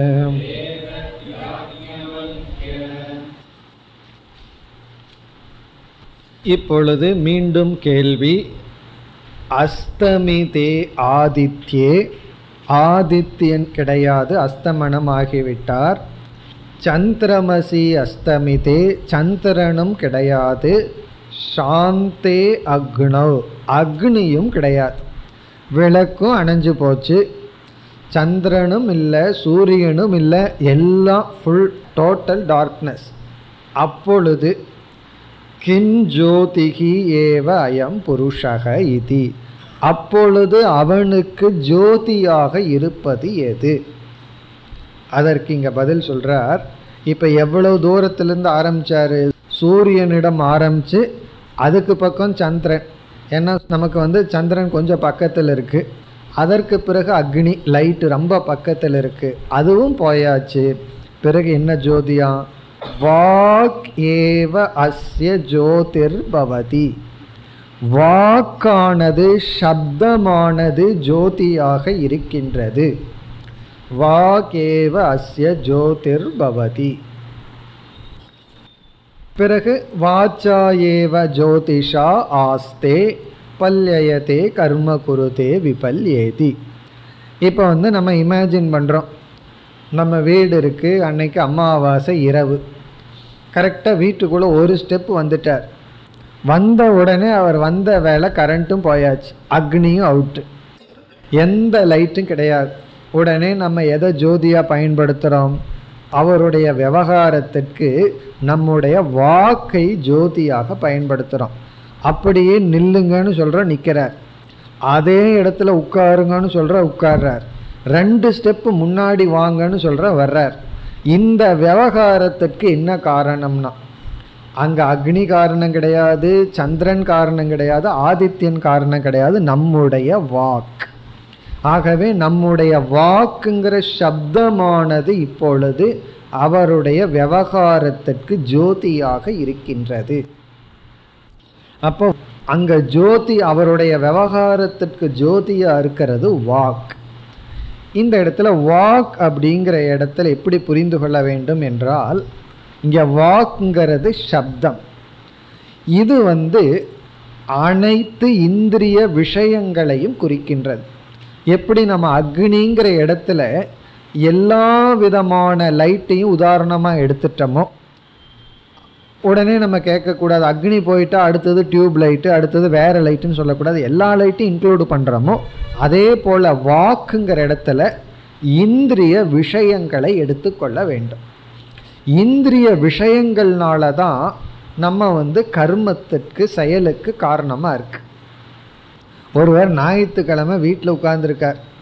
இப்பொழுது மீண்டும் கேள்வி அஸ்தமிதே ஆதித்யே ஆதித்யன் கிடையாது அஸ்தமனம் ஆகிவிட்டார் சந்திரமசி அஸ்தமிதே சந்திரனும் கிடையாது சாந்தே அக்னவ் அக்னியும் கிடையாது விளக்கும் அணைஞ்சு போச்சு சந்திரனும் இல்லை சூரியனும் இல்லை எல்லாம் ஃபுல் டோட்டல் டார்க்னஸ் அப்பொழுது கிம் ஜோதிகி ஏவ அயம் புருஷக இதி அப்பொழுது அவனுக்கு ஜோதியாக இருப்பது எது அதற்கு இங்கே பதில் சொல்கிறார் இப்போ எவ்வளவு தூரத்துலேருந்து ஆரம்பித்தார் சூரியனிடம் ஆரம்பித்து அதுக்கு பக்கம் சந்திரன் ஏன்னா நமக்கு வந்து சந்திரன் கொஞ்சம் பக்கத்தில் இருக்குது அதற்கு பிறகு அக்னி லைட்டு ரொம்ப பக்கத்தில் இருக்குது அதுவும் போயாச்சு பிறகு என்ன ஜோதியா வாக் ஏவ அஸ்ய ஜோதிர் பவதி வாக்கானது சப்தமானது ஜோதியாக இருக்கின்றது வாகேவ அஸ்ய ஜோதிர் பவதி பிறகு வாச்சா ஏவ ஜோதிஷா ஆஸ்தே பல்யயதே கர்ம குருதே விபல்யேதி இப்போ வந்து நம்ம இமேஜின் பண்ணுறோம் நம்ம வீடு இருக்குது அன்னைக்கு அமாவாசை இரவு கரெக்டாக வீட்டுக்குள்ளே ஒரு ஸ்டெப் வந்துட்டார் வந்த உடனே அவர் வந்த வேலை கரண்ட்டும் போயாச்சு அக்னியும் அவுட்டு எந்த லைட்டும் கிடையாது உடனே நம்ம எதை ஜோதியாக பயன்படுத்துகிறோம் அவருடைய விவகாரத்திற்கு நம்முடைய வாக்கை ஜோதியாக பயன்படுத்துகிறோம் அப்படியே நில்லுங்கன்னு சொல்கிற நிற்கிறார் அதே இடத்துல உட்காருங்கன்னு சொல்கிற உட்கார்றார் ரெண்டு ஸ்டெப்பு முன்னாடி வாங்கன்னு சொல்கிற வர்றார் இந்த விவகாரத்திற்கு என்ன காரணம்னா அங்கே அக்னி காரணம் கிடையாது சந்திரன் காரணம் கிடையாது ஆதித்யன் காரணம் கிடையாது நம்முடைய வாக் ஆகவே நம்முடைய வாக்குங்கிற சப்தமானது இப்பொழுது அவருடைய விவகாரத்திற்கு ஜோதியாக இருக்கின்றது அப்போ அங்கே ஜோதி அவருடைய விவகாரத்திற்கு ஜோதியாக இருக்கிறது வாக் இந்த இடத்துல வாக் அப்படிங்கிற இடத்துல எப்படி புரிந்து கொள்ள வேண்டும் என்றால் இங்கே வாக்குங்கிறது சப்தம் இது வந்து அனைத்து இந்திரிய விஷயங்களையும் குறிக்கின்றது எப்படி நம்ம அக்னிங்கிற இடத்துல எல்லா விதமான லைட்டையும் உதாரணமாக எடுத்துட்டோமோ உடனே நம்ம கேட்கக்கூடாது அக்னி போயிட்டா அடுத்தது டியூப் லைட்டு அடுத்தது வேறு லைட்டுன்னு சொல்லக்கூடாது எல்லா லைட்டையும் இன்க்ளூடு பண்ணுறோமோ அதே போல் வாக்குங்கிற இடத்துல இந்திரிய விஷயங்களை எடுத்துக்கொள்ள வேண்டும் இந்திரிய விஷயங்கள்னால தான் நம்ம வந்து கர்மத்திற்கு செயலுக்கு காரணமாக இருக்கு ஒருவர் ஞாயிற்றுக்கிழமை வீட்டில் உட்கார்ந்துருக்கார்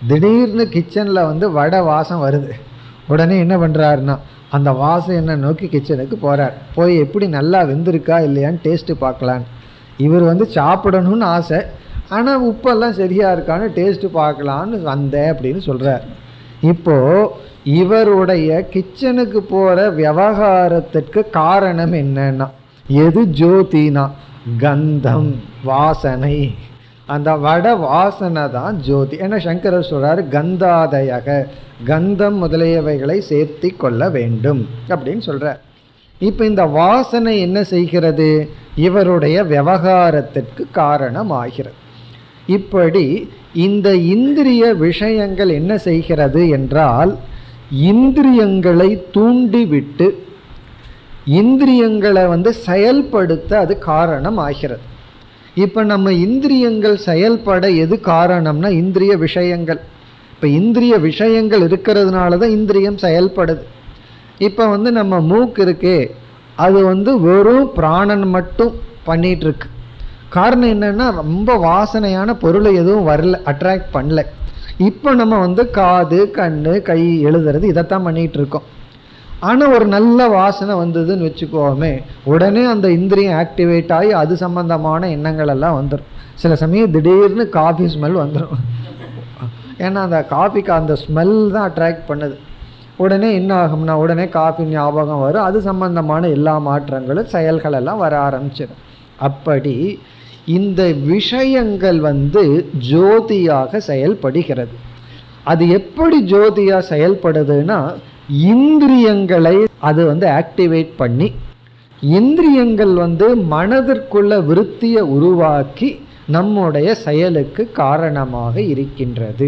திடீர்னு கிச்சனில் வந்து வடை வாசம் வருது உடனே என்ன பண்ணுறாருன்னா அந்த வாசம் என்ன நோக்கி கிச்சனுக்கு போகிறார் போய் எப்படி நல்லா வெந்திருக்கா இல்லையான்னு டேஸ்ட்டு பார்க்கலான்னு இவர் வந்து சாப்பிடணும்னு ஆசை ஆனால் உப்பெல்லாம் சரியாக இருக்கான்னு டேஸ்ட்டு பார்க்கலான்னு வந்தேன் அப்படின்னு சொல்கிறார் இப்போது இவருடைய கிச்சனுக்கு போகிற விவகாரத்திற்கு காரணம் என்னன்னா எது ஜோதினா கந்தம் வாசனை அந்த வட வாசனை தான் ஜோதி ஏன்னா சங்கரர் சொல்றாரு கந்தாதயக கந்தம் முதலியவைகளை சேர்த்தி கொள்ள வேண்டும் அப்படின்னு சொல்றார் இப்போ இந்த வாசனை என்ன செய்கிறது இவருடைய விவகாரத்திற்கு காரணமாகிறது இப்படி இந்த இந்திரிய விஷயங்கள் என்ன செய்கிறது என்றால் இந்திரியங்களை தூண்டிவிட்டு இந்திரியங்களை வந்து செயல்படுத்த அது காரணம் ஆகிறது இப்போ நம்ம இந்திரியங்கள் செயல்பட எது காரணம்னா இந்திரிய விஷயங்கள் இப்போ இந்திரிய விஷயங்கள் இருக்கிறதுனால தான் இந்திரியம் செயல்படுது இப்போ வந்து நம்ம மூக்கு இருக்கே அது வந்து வெறும் பிராணன் மட்டும் பண்ணிட்டு இருக்கு காரணம் என்னன்னா ரொம்ப வாசனையான பொருளை எதுவும் வரல அட்ராக்ட் பண்ணல இப்போ நம்ம வந்து காது கண்ணு கை எழுதுறது இதைத்தான் பண்ணிட்டு இருக்கோம் ஆனால் ஒரு நல்ல வாசனை வந்ததுன்னு வச்சுக்கோமே உடனே அந்த இந்திரியம் ஆக்டிவேட் ஆகி அது சம்பந்தமான எண்ணங்கள் எல்லாம் வந்துடும் சில சமயம் திடீர்னு காஃபி ஸ்மெல் வந்துடும் ஏன்னா அந்த காஃபிக்கு அந்த ஸ்மெல் தான் அட்ராக்ட் பண்ணுது உடனே என்ன ஆகும்னா உடனே காஃபி ஞாபகம் வரும் அது சம்பந்தமான எல்லா மாற்றங்களும் செயல்கள் எல்லாம் வர ஆரம்பிச்சிடும் அப்படி இந்த விஷயங்கள் வந்து ஜோதியாக செயல்படுகிறது அது எப்படி ஜோதியா செயல்படுதுன்னா இந்திரியங்களை அது வந்து ஆக்டிவேட் பண்ணி இந்திரியங்கள் வந்து மனதிற்குள்ள விருத்தியை உருவாக்கி நம்முடைய செயலுக்கு காரணமாக இருக்கின்றது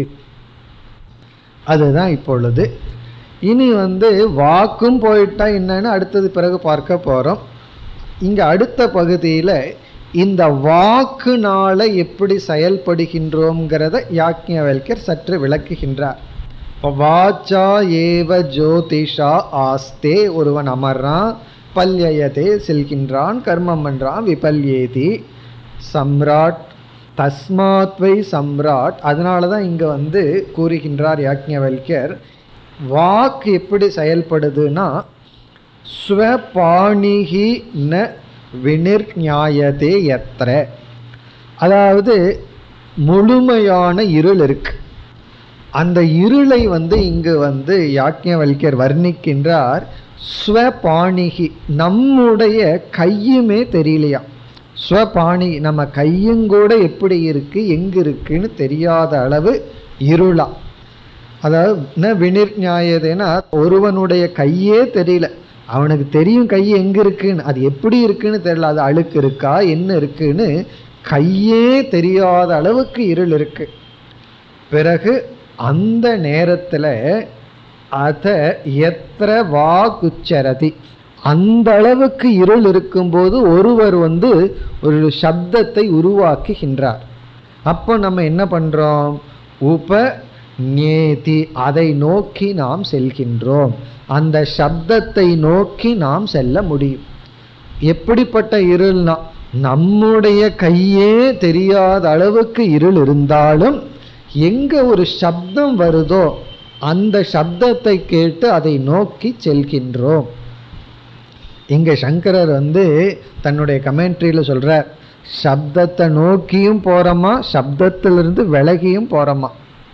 அதுதான் இப்பொழுது இனி வந்து வாக்கும் போயிட்டா என்னன்னு அடுத்தது பிறகு பார்க்க போகிறோம் இங்கே அடுத்த பகுதியில் இந்த வாக்குனால எப்படி செயல்படுகின்றோங்கிறத யாக்ஞவல்யர் சற்று விளக்குகின்றார் இப்போ வாச்சா ஏவ ஜோதிஷா ஆஸ்தே ஒருவன் அமர்றான் பல்யயதே செல்கின்றான் கர்மம் பண்றான் விபல்யேதி சம்ராட் தஸ்மாத்வை சம்ராட் அதனால தான் இங்கே வந்து கூறுகின்றார் யாக்ஞவல்யர் வாக்கு எப்படி செயல்படுதுன்னா ஸ்வபாணிகி ந வினிர்ஞாயதே எத்திர அதாவது முழுமையான இருள் இருக்கு அந்த இருளை வந்து இங்கு வந்து யாக்ஞவல்யர் வர்ணிக்கின்றார் ஸ்வபாணிகி நம்முடைய கையுமே தெரியலையா ஸ்வபாணி நம்ம கையும் கூட எப்படி இருக்கு எங்க இருக்குன்னு தெரியாத அளவு இருளா அதாவது ந வினிர்ஞாயதேனா ஒருவனுடைய கையே தெரியல அவனுக்கு தெரியும் கை எங்க இருக்குன்னு அது எப்படி இருக்குன்னு தெரியல அது அழுக்கு இருக்கா என்ன இருக்குன்னு கையே தெரியாத அளவுக்கு இருள் இருக்கு பிறகு அந்த நேரத்தில் அத எத்திர வாகுச்சரதி அந்த அளவுக்கு இருள் இருக்கும்போது ஒருவர் வந்து ஒரு சப்தத்தை உருவாக்குகின்றார் அப்போ நம்ம என்ன பண்ணுறோம் உப நேதி அதை நோக்கி நாம் செல்கின்றோம் அந்த சப்தத்தை நோக்கி நாம் செல்ல முடியும் எப்படிப்பட்ட இருள்னா நம்முடைய கையே தெரியாத அளவுக்கு இருள் இருந்தாலும் எங்க ஒரு சப்தம் வருதோ அந்த சப்தத்தை கேட்டு அதை நோக்கி செல்கின்றோம் இங்க சங்கரர் வந்து தன்னுடைய கமெண்ட்ரியில் சொல்றார் சப்தத்தை நோக்கியும் போறோமா சப்தத்திலிருந்து விலகியும் போறோமா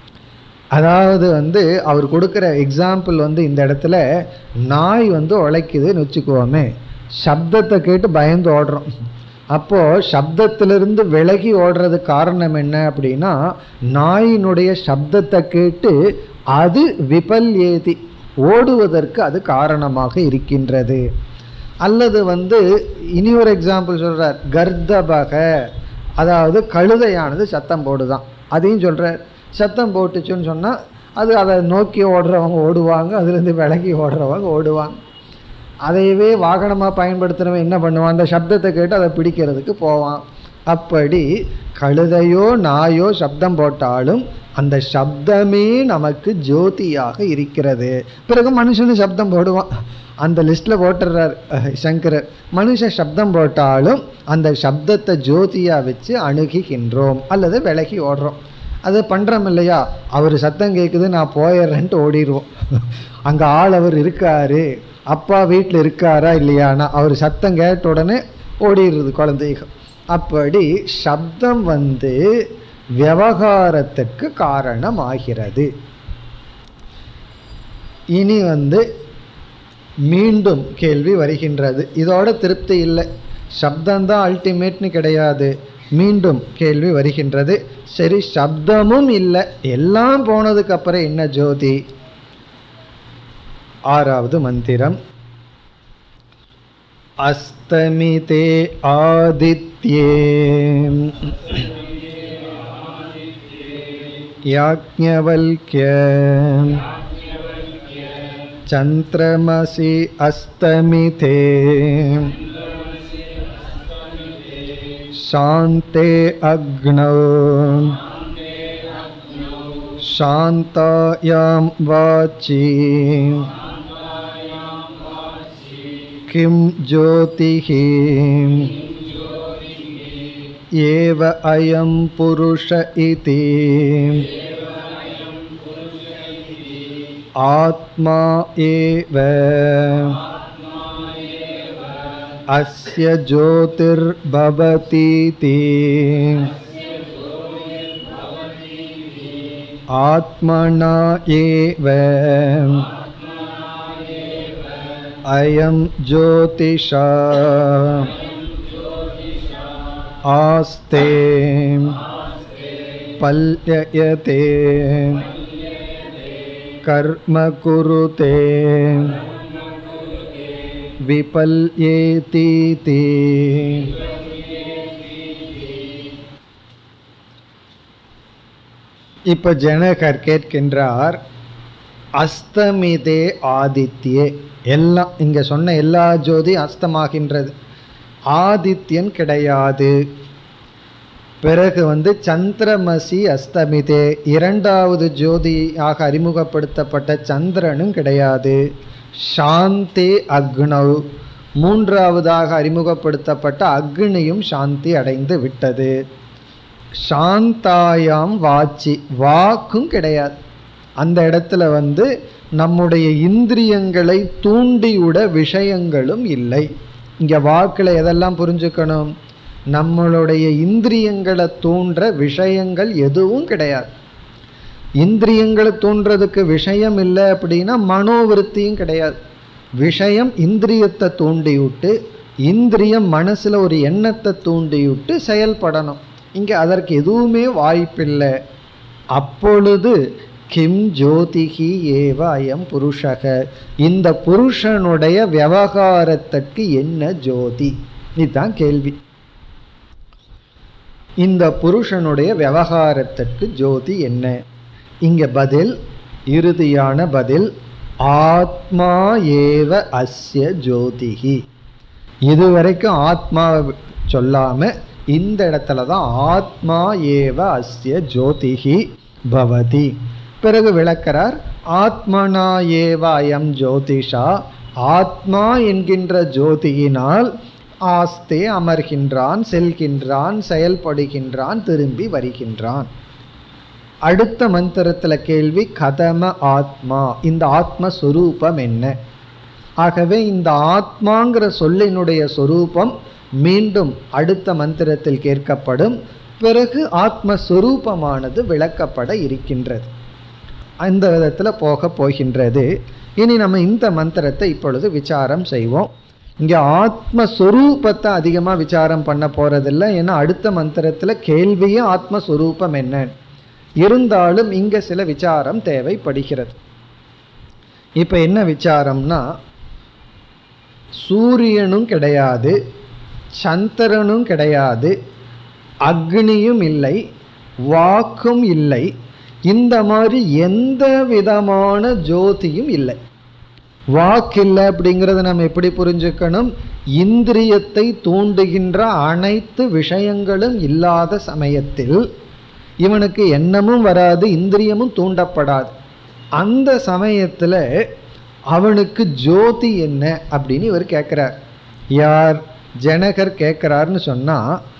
அதாவது வந்து அவர் கொடுக்குற எக்ஸாம்பிள் வந்து இந்த இடத்துல நாய் வந்து உழைக்குதுன்னு வச்சுக்குவோமே சப்தத்தை கேட்டு பயந்து ஓடுறோம் அப்போது சப்தத்திலிருந்து விலகி ஓடுறது காரணம் என்ன அப்படின்னா நாயினுடைய சப்தத்தை கேட்டு அது விபல்யேதி ஓடுவதற்கு அது காரணமாக இருக்கின்றது அல்லது வந்து இனி ஒரு எக்ஸாம்பிள் சொல்கிறார் கர்தபக அதாவது கழுதையானது சத்தம் போடுதான் அதையும் சொல்கிறார் சத்தம் போட்டுச்சுன்னு சொன்னால் அது அதை நோக்கி ஓடுறவங்க ஓடுவாங்க அதுலேருந்து விலகி ஓடுறவங்க ஓடுவாங்க அதையவே வாகனமாக பயன்படுத்துகிறவன் என்ன பண்ணுவான் அந்த சப்தத்தை கேட்டு அதை பிடிக்கிறதுக்கு போவான் அப்படி கழுதையோ நாயோ சப்தம் போட்டாலும் அந்த சப்தமே நமக்கு ஜோதியாக இருக்கிறது பிறகு மனுஷனு சப்தம் போடுவான் அந்த லிஸ்ட்டில் போட்டுடுறார் அஹ், சங்கரர் மனுஷன் சப்தம் போட்டாலும் அந்த சப்தத்தை ஜோதியாக வச்சு அணுகுகின்றோம் அல்லது விலகி ஓடுறோம் அது பண்ணுறோம் இல்லையா அவர் சத்தம் கேட்குது நான் போயிடுறேன்ட்டு ஓடிடுவோம் அங்கே ஆள் அவர் இருக்காரு அப்பா வீட்டில் இருக்காரா இல்லையானா அவர் சத்தம் கேட்ட உடனே ஓடிடுறது குழந்தைகள் அப்படி சப்தம் வந்து விவகாரத்துக்கு காரணமாகிறது இனி வந்து மீண்டும் கேள்வி வருகின்றது இதோட திருப்தி இல்லை சப்தம்தான் அல்டிமேட்னு கிடையாது மீண்டும் கேள்வி வருகின்றது சரி சப்தமும் இல்லை எல்லாம் போனதுக்கு அப்புறம் என்ன ஜோதி ஆறாவது மந்திரம் அஸ்தமிதே ஆதித்யே யாக்ஞவல்க்ய चन्द्रमसि अस्तमिते शान्ते अग्नौ शान्तायां वाचि किं ज्योतिः एव अयं पुरुष इति आत्मा एव अस्य ज्योतिर्भवतीति आत्मना एव अयं ज्योतिषा आस्ते पल्ययते कर्म कुरुते विपल्येतीति இப்போ ஜனகர் கேட்கின்றார் அஸ்தமிதே ஆதித்யே எல்லாம் இங்கே சொன்ன எல்லா ஜோதி அஸ்தமாகின்றது ஆதித்யன் கிடையாது பிறகு வந்து சந்திரமசி அஸ்தமிதே இரண்டாவது ஜோதியாக அறிமுகப்படுத்தப்பட்ட சந்திரனும் கிடையாது சாந்தி அக்னவ் மூன்றாவதாக அறிமுகப்படுத்தப்பட்ட அக்னியும் சாந்தி அடைந்து விட்டது சாந்தாயாம் வாச்சி வாக்கும் கிடையாது அந்த இடத்துல வந்து நம்முடைய இந்திரியங்களை தூண்டிவிட விஷயங்களும் இல்லை இங்கே வாக்கில் எதெல்லாம் புரிஞ்சுக்கணும் நம்மளுடைய இந்திரியங்களை தூண்டுற விஷயங்கள் எதுவும் கிடையாது இந்திரியங்களை தூண்டுறதுக்கு விஷயம் இல்லை அப்படின்னா மனோவிருத்தியும் கிடையாது விஷயம் இந்திரியத்தை தூண்டிவிட்டு இந்திரியம் மனசில் ஒரு எண்ணத்தை தூண்டிவிட்டு செயல்படணும் இங்கே அதற்கு எதுவுமே வாய்ப்பில்லை அப்பொழுது கிம் ஜோதிகி ஏவ அயம் புருஷக இந்த புருஷனுடைய விவகாரத்துக்கு என்ன ஜோதி இதுதான் கேள்வி இந்த புருஷனுடைய விவகாரத்திற்கு ஜோதி என்ன இங்க பதில் இறுதியான பதில் ஆத்மா ஏவ அஸ்ய ஜோதிகி இதுவரைக்கும் ஆத்மா சொல்லாம இந்த இடத்துல தான் ஆத்மா ஏவ அஸ்ய ஜோதிகி பவதி பிறகு விளக்கிறார் ஆத்மனா ஏவ அயம் ஜோதிஷா ஆத்மா என்கின்ற ஜோதியினால் ஆஸ்தே அமர்கின்றான் செல்கின்றான் செயல்படுகின்றான் திரும்பி வருகின்றான் அடுத்த மந்திரத்தில் கேள்வி கதம ஆத்மா இந்த ஆத்மஸ்வரூபம் என்ன ஆகவே இந்த ஆத்மாங்கிற சொல்லினுடைய சொரூபம் மீண்டும் அடுத்த மந்திரத்தில் கேட்கப்படும் பிறகு ஆத்மஸ்வரூபமானது விளக்கப்பட இருக்கின்றது அந்த விதத்தில் போக போகின்றது இனி நம்ம இந்த மந்திரத்தை இப்பொழுது விசாரம் செய்வோம் இங்கே ஆத்மஸ்வரூபத்தை அதிகமாக விசாரம் பண்ண போகிறதில்ல ஏன்னா அடுத்த மந்திரத்தில் கேள்வியே ஆத்மஸ்வரூபம் என்ன இருந்தாலும் இங்கே சில விசாரம் தேவைப்படுகிறது இப்போ என்ன விசாரம்னா சூரியனும் கிடையாது சந்திரனும் கிடையாது அக்னியும் இல்லை வாக்கும் இல்லை இந்த மாதிரி எந்த விதமான ஜோதியும் இல்லை வாக்கில்லை அப்படிங்கிறத நம்ம எப்படி புரிஞ்சுக்கணும் இந்திரியத்தை தூண்டுகின்ற அனைத்து விஷயங்களும் இல்லாத சமயத்தில் இவனுக்கு எண்ணமும் வராது இந்திரியமும் தூண்டப்படாது அந்த சமயத்தில் அவனுக்கு ஜோதி என்ன அப்படின்னு இவர் கேட்குறார் யார் ஜனகர் கேட்குறாருன்னு சொன்னால்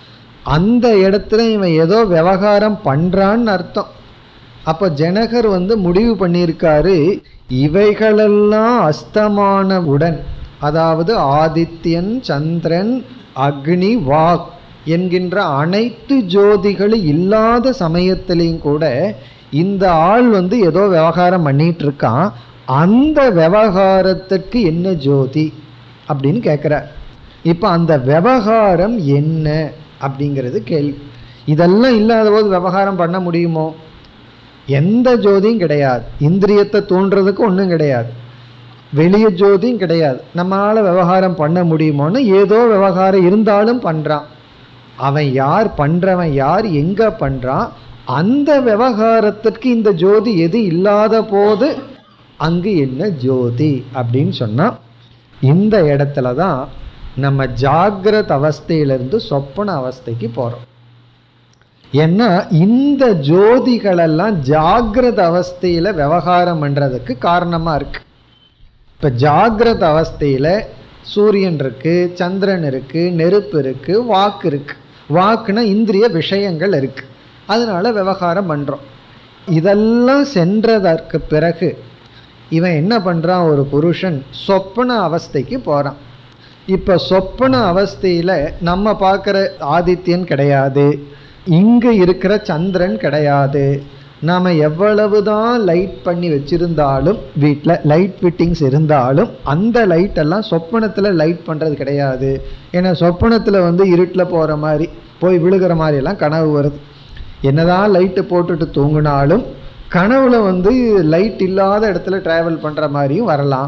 அந்த இடத்துல இவன் ஏதோ விவகாரம் பண்ணுறான்னு அர்த்தம் அப்போ ஜனகர் வந்து முடிவு பண்ணியிருக்காரு இவைகளெல்லாம் அஸ்தமானவுடன் அதாவது ஆதித்யன் சந்திரன் அக்னி வாக் என்கின்ற அனைத்து ஜோதிகளும் இல்லாத சமயத்திலையும் கூட இந்த ஆள் வந்து ஏதோ விவகாரம் பண்ணிட்டு இருக்கான் அந்த விவகாரத்துக்கு என்ன ஜோதி அப்படின்னு கேட்குறார் இப்போ அந்த விவகாரம் என்ன அப்படிங்கிறது கேள்வி இதெல்லாம் இல்லாத போது விவகாரம் பண்ண முடியுமோ எந்த ஜோதியும் கிடையாது இந்திரியத்தை தூண்டுறதுக்கு ஒன்றும் கிடையாது வெளிய ஜோதியும் கிடையாது நம்மளால் விவகாரம் பண்ண முடியுமோன்னு ஏதோ விவகாரம் இருந்தாலும் பண்ணுறான் அவன் யார் பண்ணுறவன் யார் எங்கே பண்ணுறான் அந்த விவகாரத்திற்கு இந்த ஜோதி எது இல்லாத போது அங்கு என்ன ஜோதி அப்படின்னு சொன்னால் இந்த இடத்துல தான் நம்ம ஜாகிரத அவஸ்தையிலிருந்து சொப்பன அவஸ்தைக்கு போகிறோம் ஏன்னா இந்த ஜோதிகளெல்லாம் ஜாகிரத அவஸ்தையில் விவகாரம் பண்ணுறதுக்கு காரணமாக இருக்குது இப்போ ஜாகிரத அவஸ்தையில் சூரியன் இருக்குது சந்திரன் இருக்குது நெருப்பு இருக்குது வாக்கு இருக்குது வாக்குனா இந்திரிய விஷயங்கள் இருக்குது அதனால விவகாரம் பண்ணுறோம் இதெல்லாம் சென்றதற்கு பிறகு இவன் என்ன பண்ணுறான் ஒரு புருஷன் சொப்பன அவஸ்தைக்கு போகிறான் இப்போ சொப்பன அவஸ்தையில் நம்ம பார்க்குற ஆதித்யன் கிடையாது இங்கே இருக்கிற சந்திரன் கிடையாது நாம் எவ்வளவு தான் லைட் பண்ணி வச்சுருந்தாலும் வீட்டில் லைட் ஃபிட்டிங்ஸ் இருந்தாலும் அந்த லைட்டெல்லாம் சொப்பனத்தில் லைட் பண்ணுறது கிடையாது ஏன்னா சொப்பனத்தில் வந்து இருட்டில் போகிற மாதிரி போய் விழுகிற மாதிரியெல்லாம் கனவு வருது என்னதான் லைட்டு போட்டுட்டு தூங்கினாலும் கனவுல வந்து லைட் இல்லாத இடத்துல ட்ராவல் பண்ணுற மாதிரியும் வரலாம்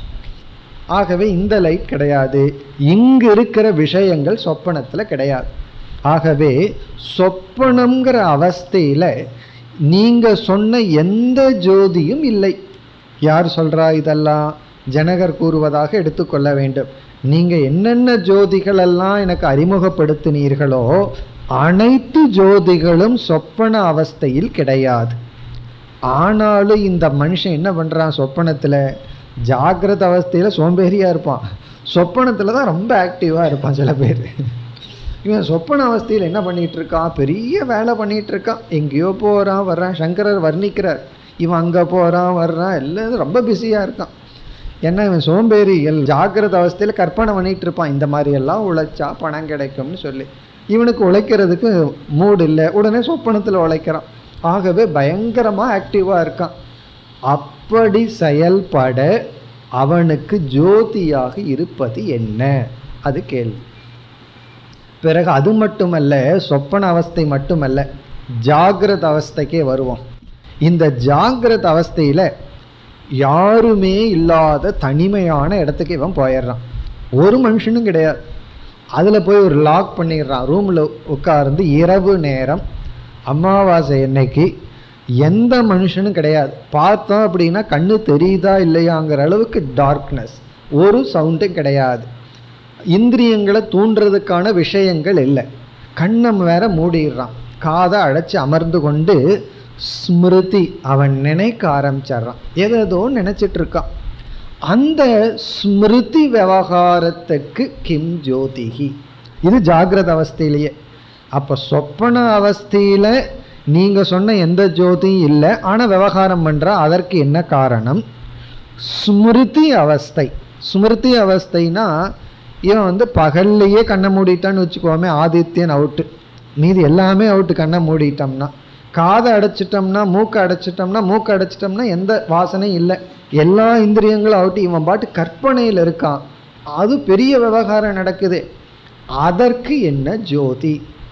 ஆகவே இந்த லைட் கிடையாது இங்கு இருக்கிற விஷயங்கள் சொப்பனத்தில் கிடையாது ஆகவே சொப்பனம்ங்கிற அவஸ்தையில் நீங்கள் சொன்ன எந்த ஜோதியும் இல்லை யார் சொல்கிறா இதெல்லாம் ஜனகர் கூறுவதாக எடுத்துக்கொள்ள வேண்டும் நீங்கள் என்னென்ன ஜோதிகளெல்லாம் எனக்கு அறிமுகப்படுத்தினீர்களோ அனைத்து ஜோதிகளும் சொப்பன அவஸ்தையில் கிடையாது ஆனாலும் இந்த மனுஷன் என்ன பண்ணுறான் சொப்பனத்தில் ஜாகிரத அவஸ்தையில் சோம்பேறியாக இருப்பான் சொப்பனத்தில் தான் ரொம்ப ஆக்டிவாக இருப்பான் சில பேர் இவன் சொப்பன அவஸ்தையில் என்ன பண்ணிகிட்டு இருக்கான் பெரிய வேலை பண்ணிகிட்டு இருக்கான் எங்கேயோ போகிறான் வர்றான் சங்கரர் வர்ணிக்கிறார் இவன் அங்கே போகிறான் வர்றான் எல்லாம் ரொம்ப பிஸியாக இருக்கான் ஏன்னா இவன் சோம்பேறிகள் ஜாகிரத அவஸ்தையில் கற்பனை பண்ணிகிட்டு இருப்பான் இந்த மாதிரியெல்லாம் உழைச்சா பணம் கிடைக்கும்னு சொல்லி இவனுக்கு உழைக்கிறதுக்கு மூடு இல்லை உடனே சொப்பனத்தில் உழைக்கிறான் ஆகவே பயங்கரமாக ஆக்டிவாக இருக்கான் அப்படி செயல்பட அவனுக்கு ஜோதியாக இருப்பது என்ன அது கேள்வி பிறகு அது மட்டுமல்ல சொப்பன அவஸ்தை மட்டுமல்ல ஜாகிரத அவஸ்தைக்கே வருவோம் இந்த ஜாகிரத அவஸ்தையில் யாருமே இல்லாத தனிமையான இடத்துக்கு இவன் போயிடுறான் ஒரு மனுஷனும் கிடையாது அதில் போய் ஒரு லாக் பண்ணிடுறான் ரூமில் உட்கார்ந்து இரவு நேரம் அமாவாசை அன்னைக்கு எந்த மனுஷனும் கிடையாது பார்த்தோம் அப்படின்னா கண்ணு தெரியுதா இல்லையாங்கிற அளவுக்கு டார்க்னஸ் ஒரு சவுண்டும் கிடையாது இந்திரியங்களை தூண்டுறதுக்கான விஷயங்கள் இல்லை கண்ணம் வேற மூடிடுறான் காதை அடைச்சி அமர்ந்து கொண்டு ஸ்மிருதி அவன் நினைக்க ஆரம்பிச்சிடுறான் எதோ நினைச்சிட்டு இருக்கான் அந்த ஸ்மிருதி விவகாரத்துக்கு கிம் ஜோதிகி இது ஜாகிரத அவஸ்தையிலேயே அப்போ சொப்பன அவஸ்தையில் நீங்கள் சொன்ன எந்த ஜோதியும் இல்லை ஆனால் விவகாரம் பண்ணுறா அதற்கு என்ன காரணம் ஸ்மிருதி அவஸ்தை ஸ்மிருதி அவஸ்தைனா இவன் வந்து பகல்லையே கண்ணை மூடிட்டான்னு வச்சுக்கோமே ஆதித்யன் அவுட்டு மீதி எல்லாமே அவுட்டு கண்ணை மூடிட்டோம்னா காதை அடைச்சிட்டோம்னா மூக்கை அடைச்சிட்டோம்னா மூக்கை அடைச்சிட்டோம்னா எந்த வாசனையும் இல்லை எல்லா இந்திரியங்களும் அவுட்டு இவன் பாட்டு கற்பனையில் இருக்கான் அது பெரிய விவகாரம் நடக்குது அதற்கு என்ன ஜோதி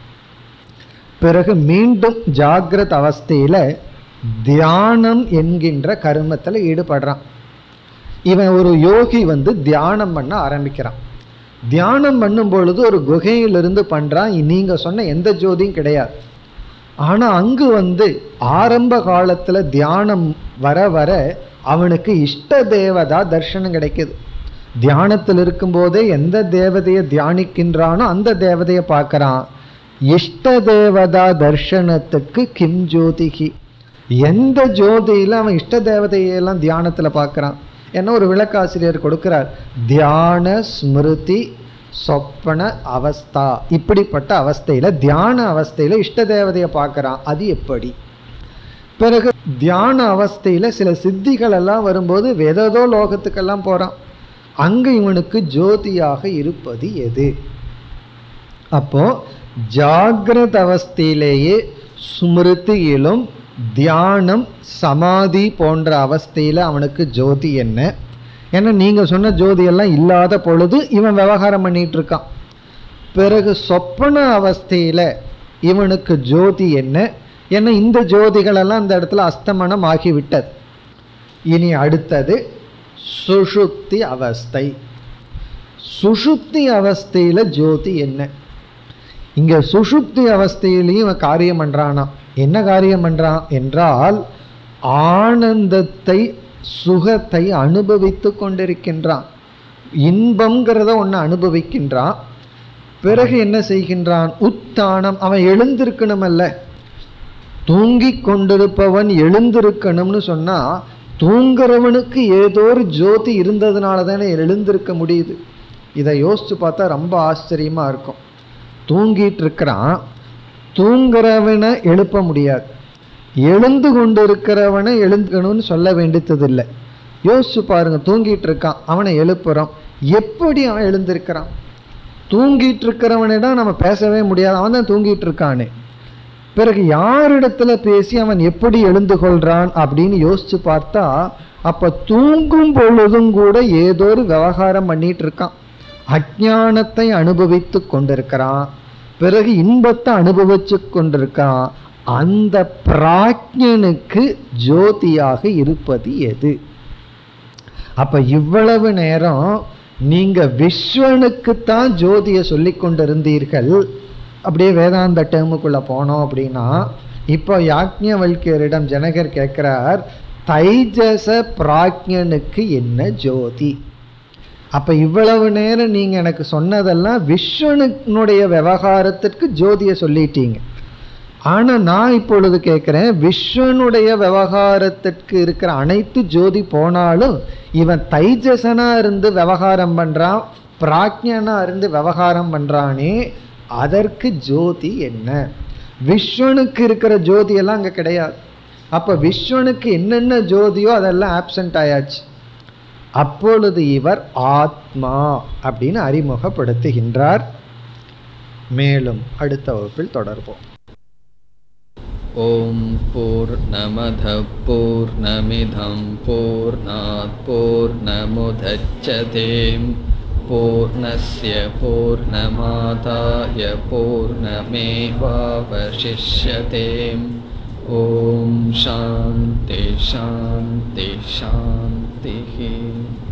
பிறகு மீண்டும் ஜாகிரத அவஸ்தையில் தியானம் என்கின்ற கருமத்தில் ஈடுபடுறான் இவன் ஒரு யோகி வந்து தியானம் பண்ண ஆரம்பிக்கிறான் தியானம் பண்ணும் பொழுது ஒரு குகையிலிருந்து பண்ணுறான் நீங்கள் சொன்ன எந்த ஜோதியும் கிடையாது ஆனால் அங்கு வந்து ஆரம்ப காலத்தில் தியானம் வர வர அவனுக்கு இஷ்ட தேவதா தர்ஷனம் கிடைக்குது தியானத்தில் இருக்கும்போதே எந்த தேவதையை தியானிக்கின்றானோ அந்த தேவதையை பார்க்குறான் இஷ்ட தேவதா தர்ஷனத்துக்கு கிம் ஜோதிகி எந்த ஜோதியில் அவன் இஷ்ட தேவதையெல்லாம் தியானத்தில் பார்க்குறான் என்ன ஒரு விளக்காசிரியர் கொடுக்கிறார் தியான ஸ்மிருதி சொப்பன அவஸ்தா இப்படிப்பட்ட அவஸ்தையில தியான அவஸ்தையில இஷ்ட தேவதையை பார்க்கறான் அது எப்படி பிறகு தியான அவஸ்தையில சில சித்திகள் எல்லாம் வரும்போது வேததோ லோகத்துக்கெல்லாம் போறான் அங்க இவனுக்கு ஜோதியாக இருப்பது எது அப்போ ஜாகிரத அவஸ்தையிலேயே ஸ்மிருதியிலும் தியானம் சமாதி போன்ற அவஸ்தையில் அவனுக்கு ஜோதி என்ன ஏன்னா நீங்கள் சொன்ன ஜோதி எல்லாம் இல்லாத பொழுது இவன் விவகாரம் பண்ணிட்டு இருக்கான் பிறகு சொப்பன அவஸ்தையில் இவனுக்கு ஜோதி என்ன ஏன்னா இந்த ஜோதிகளெல்லாம் அந்த இடத்துல அஸ்தமனம் ஆகிவிட்டது இனி அடுத்தது சுஷுப்தி அவஸ்தை சுஷுப்தி அவஸ்தையில் ஜோதி என்ன இங்கே சுஷுப்தி அவஸ்தையிலையும் இவன் காரியம் பண்ணுறானா என்ன காரியம் பண்ணுறான் என்றால் ஆனந்தத்தை சுகத்தை அனுபவித்து கொண்டிருக்கின்றான் இன்பம்ங்கிறத ஒன்று அனுபவிக்கின்றான் பிறகு என்ன செய்கின்றான் உத்தானம் அவன் எழுந்திருக்கணுமல்ல தூங்கி கொண்டிருப்பவன் எழுந்திருக்கணும்னு சொன்னா தூங்குறவனுக்கு ஏதோ ஒரு ஜோதி இருந்ததுனால தானே எழுந்திருக்க முடியுது இதை யோசிச்சு பார்த்தா ரொம்ப ஆச்சரியமா இருக்கும் தூங்கிட்டு இருக்கிறான் தூங்குறவனை எழுப்ப முடியாது எழுந்து கொண்டு இருக்கிறவனை எழுந்துக்கணும்னு சொல்ல வேண்டியதில்லை யோசிச்சு பாருங்க தூங்கிட்டு இருக்கான் அவனை எழுப்புறோம் எப்படி அவன் எழுந்திருக்கிறான் தூங்கிட்டு இருக்கிறவனிடம் நம்ம பேசவே முடியாது அவன் தான் தூங்கிட்டு இருக்கானே பிறகு யாரிடத்துல பேசி அவன் எப்படி எழுந்து கொள்றான் அப்படின்னு யோசிச்சு பார்த்தா அப்ப தூங்கும் பொழுதும் கூட ஏதோ ஒரு விவகாரம் பண்ணிட்டு இருக்கான் அஜானத்தை அனுபவித்து கொண்டிருக்கிறான் பிறகு இன்பத்தை அனுபவிச்சு கொண்டிருக்கான் அந்த பிராஜ்யனுக்கு ஜோதியாக இருப்பது எது அப்ப இவ்வளவு நேரம் நீங்க விஸ்வனுக்குத்தான் ஜோதியை சொல்லி கொண்டிருந்தீர்கள் அப்படியே வேதாந்த டேர்முக்குள்ள போனோம் அப்படின்னா இப்போ யாக்ஞவல்கியரிடம் ஜனகர் கேட்கிறார் தைஜச பிராஜ்யனுக்கு என்ன ஜோதி அப்ப இவ்வளவு நேரம் நீங்க எனக்கு சொன்னதெல்லாம் விஸ்வனுடைய விவகாரத்திற்கு ஜோதியை சொல்லிட்டீங்க ஆனா நான் இப்பொழுது கேட்குறேன் விஸ்வனுடைய விவகாரத்திற்கு இருக்கிற அனைத்து ஜோதி போனாலும் இவன் தைஜசனா இருந்து விவகாரம் பண்றான் பிராஜ்யனா இருந்து விவகாரம் பண்றானே அதற்கு ஜோதி என்ன விஸ்வனுக்கு இருக்கிற ஜோதி எல்லாம் அங்க கிடையாது அப்ப விஸ்வனுக்கு என்னென்ன ஜோதியோ அதெல்லாம் ஆப்சண்ட் ஆயாச்சு அப்பொழுது இவர் ஆத்மா அப்படின்னு அறிமுகப்படுத்துகின்றார் மேலும் அடுத்த வகுப்பில் தொடர்போம் ॐ पूर्णमधः पूर्णमिधं पूर्णात् पूर्णमुदच्छते पूर्णस्य पूर्णमादाय पूर्णमेवावशिष्यते ॐ शान्ति शान्ति शान्तिः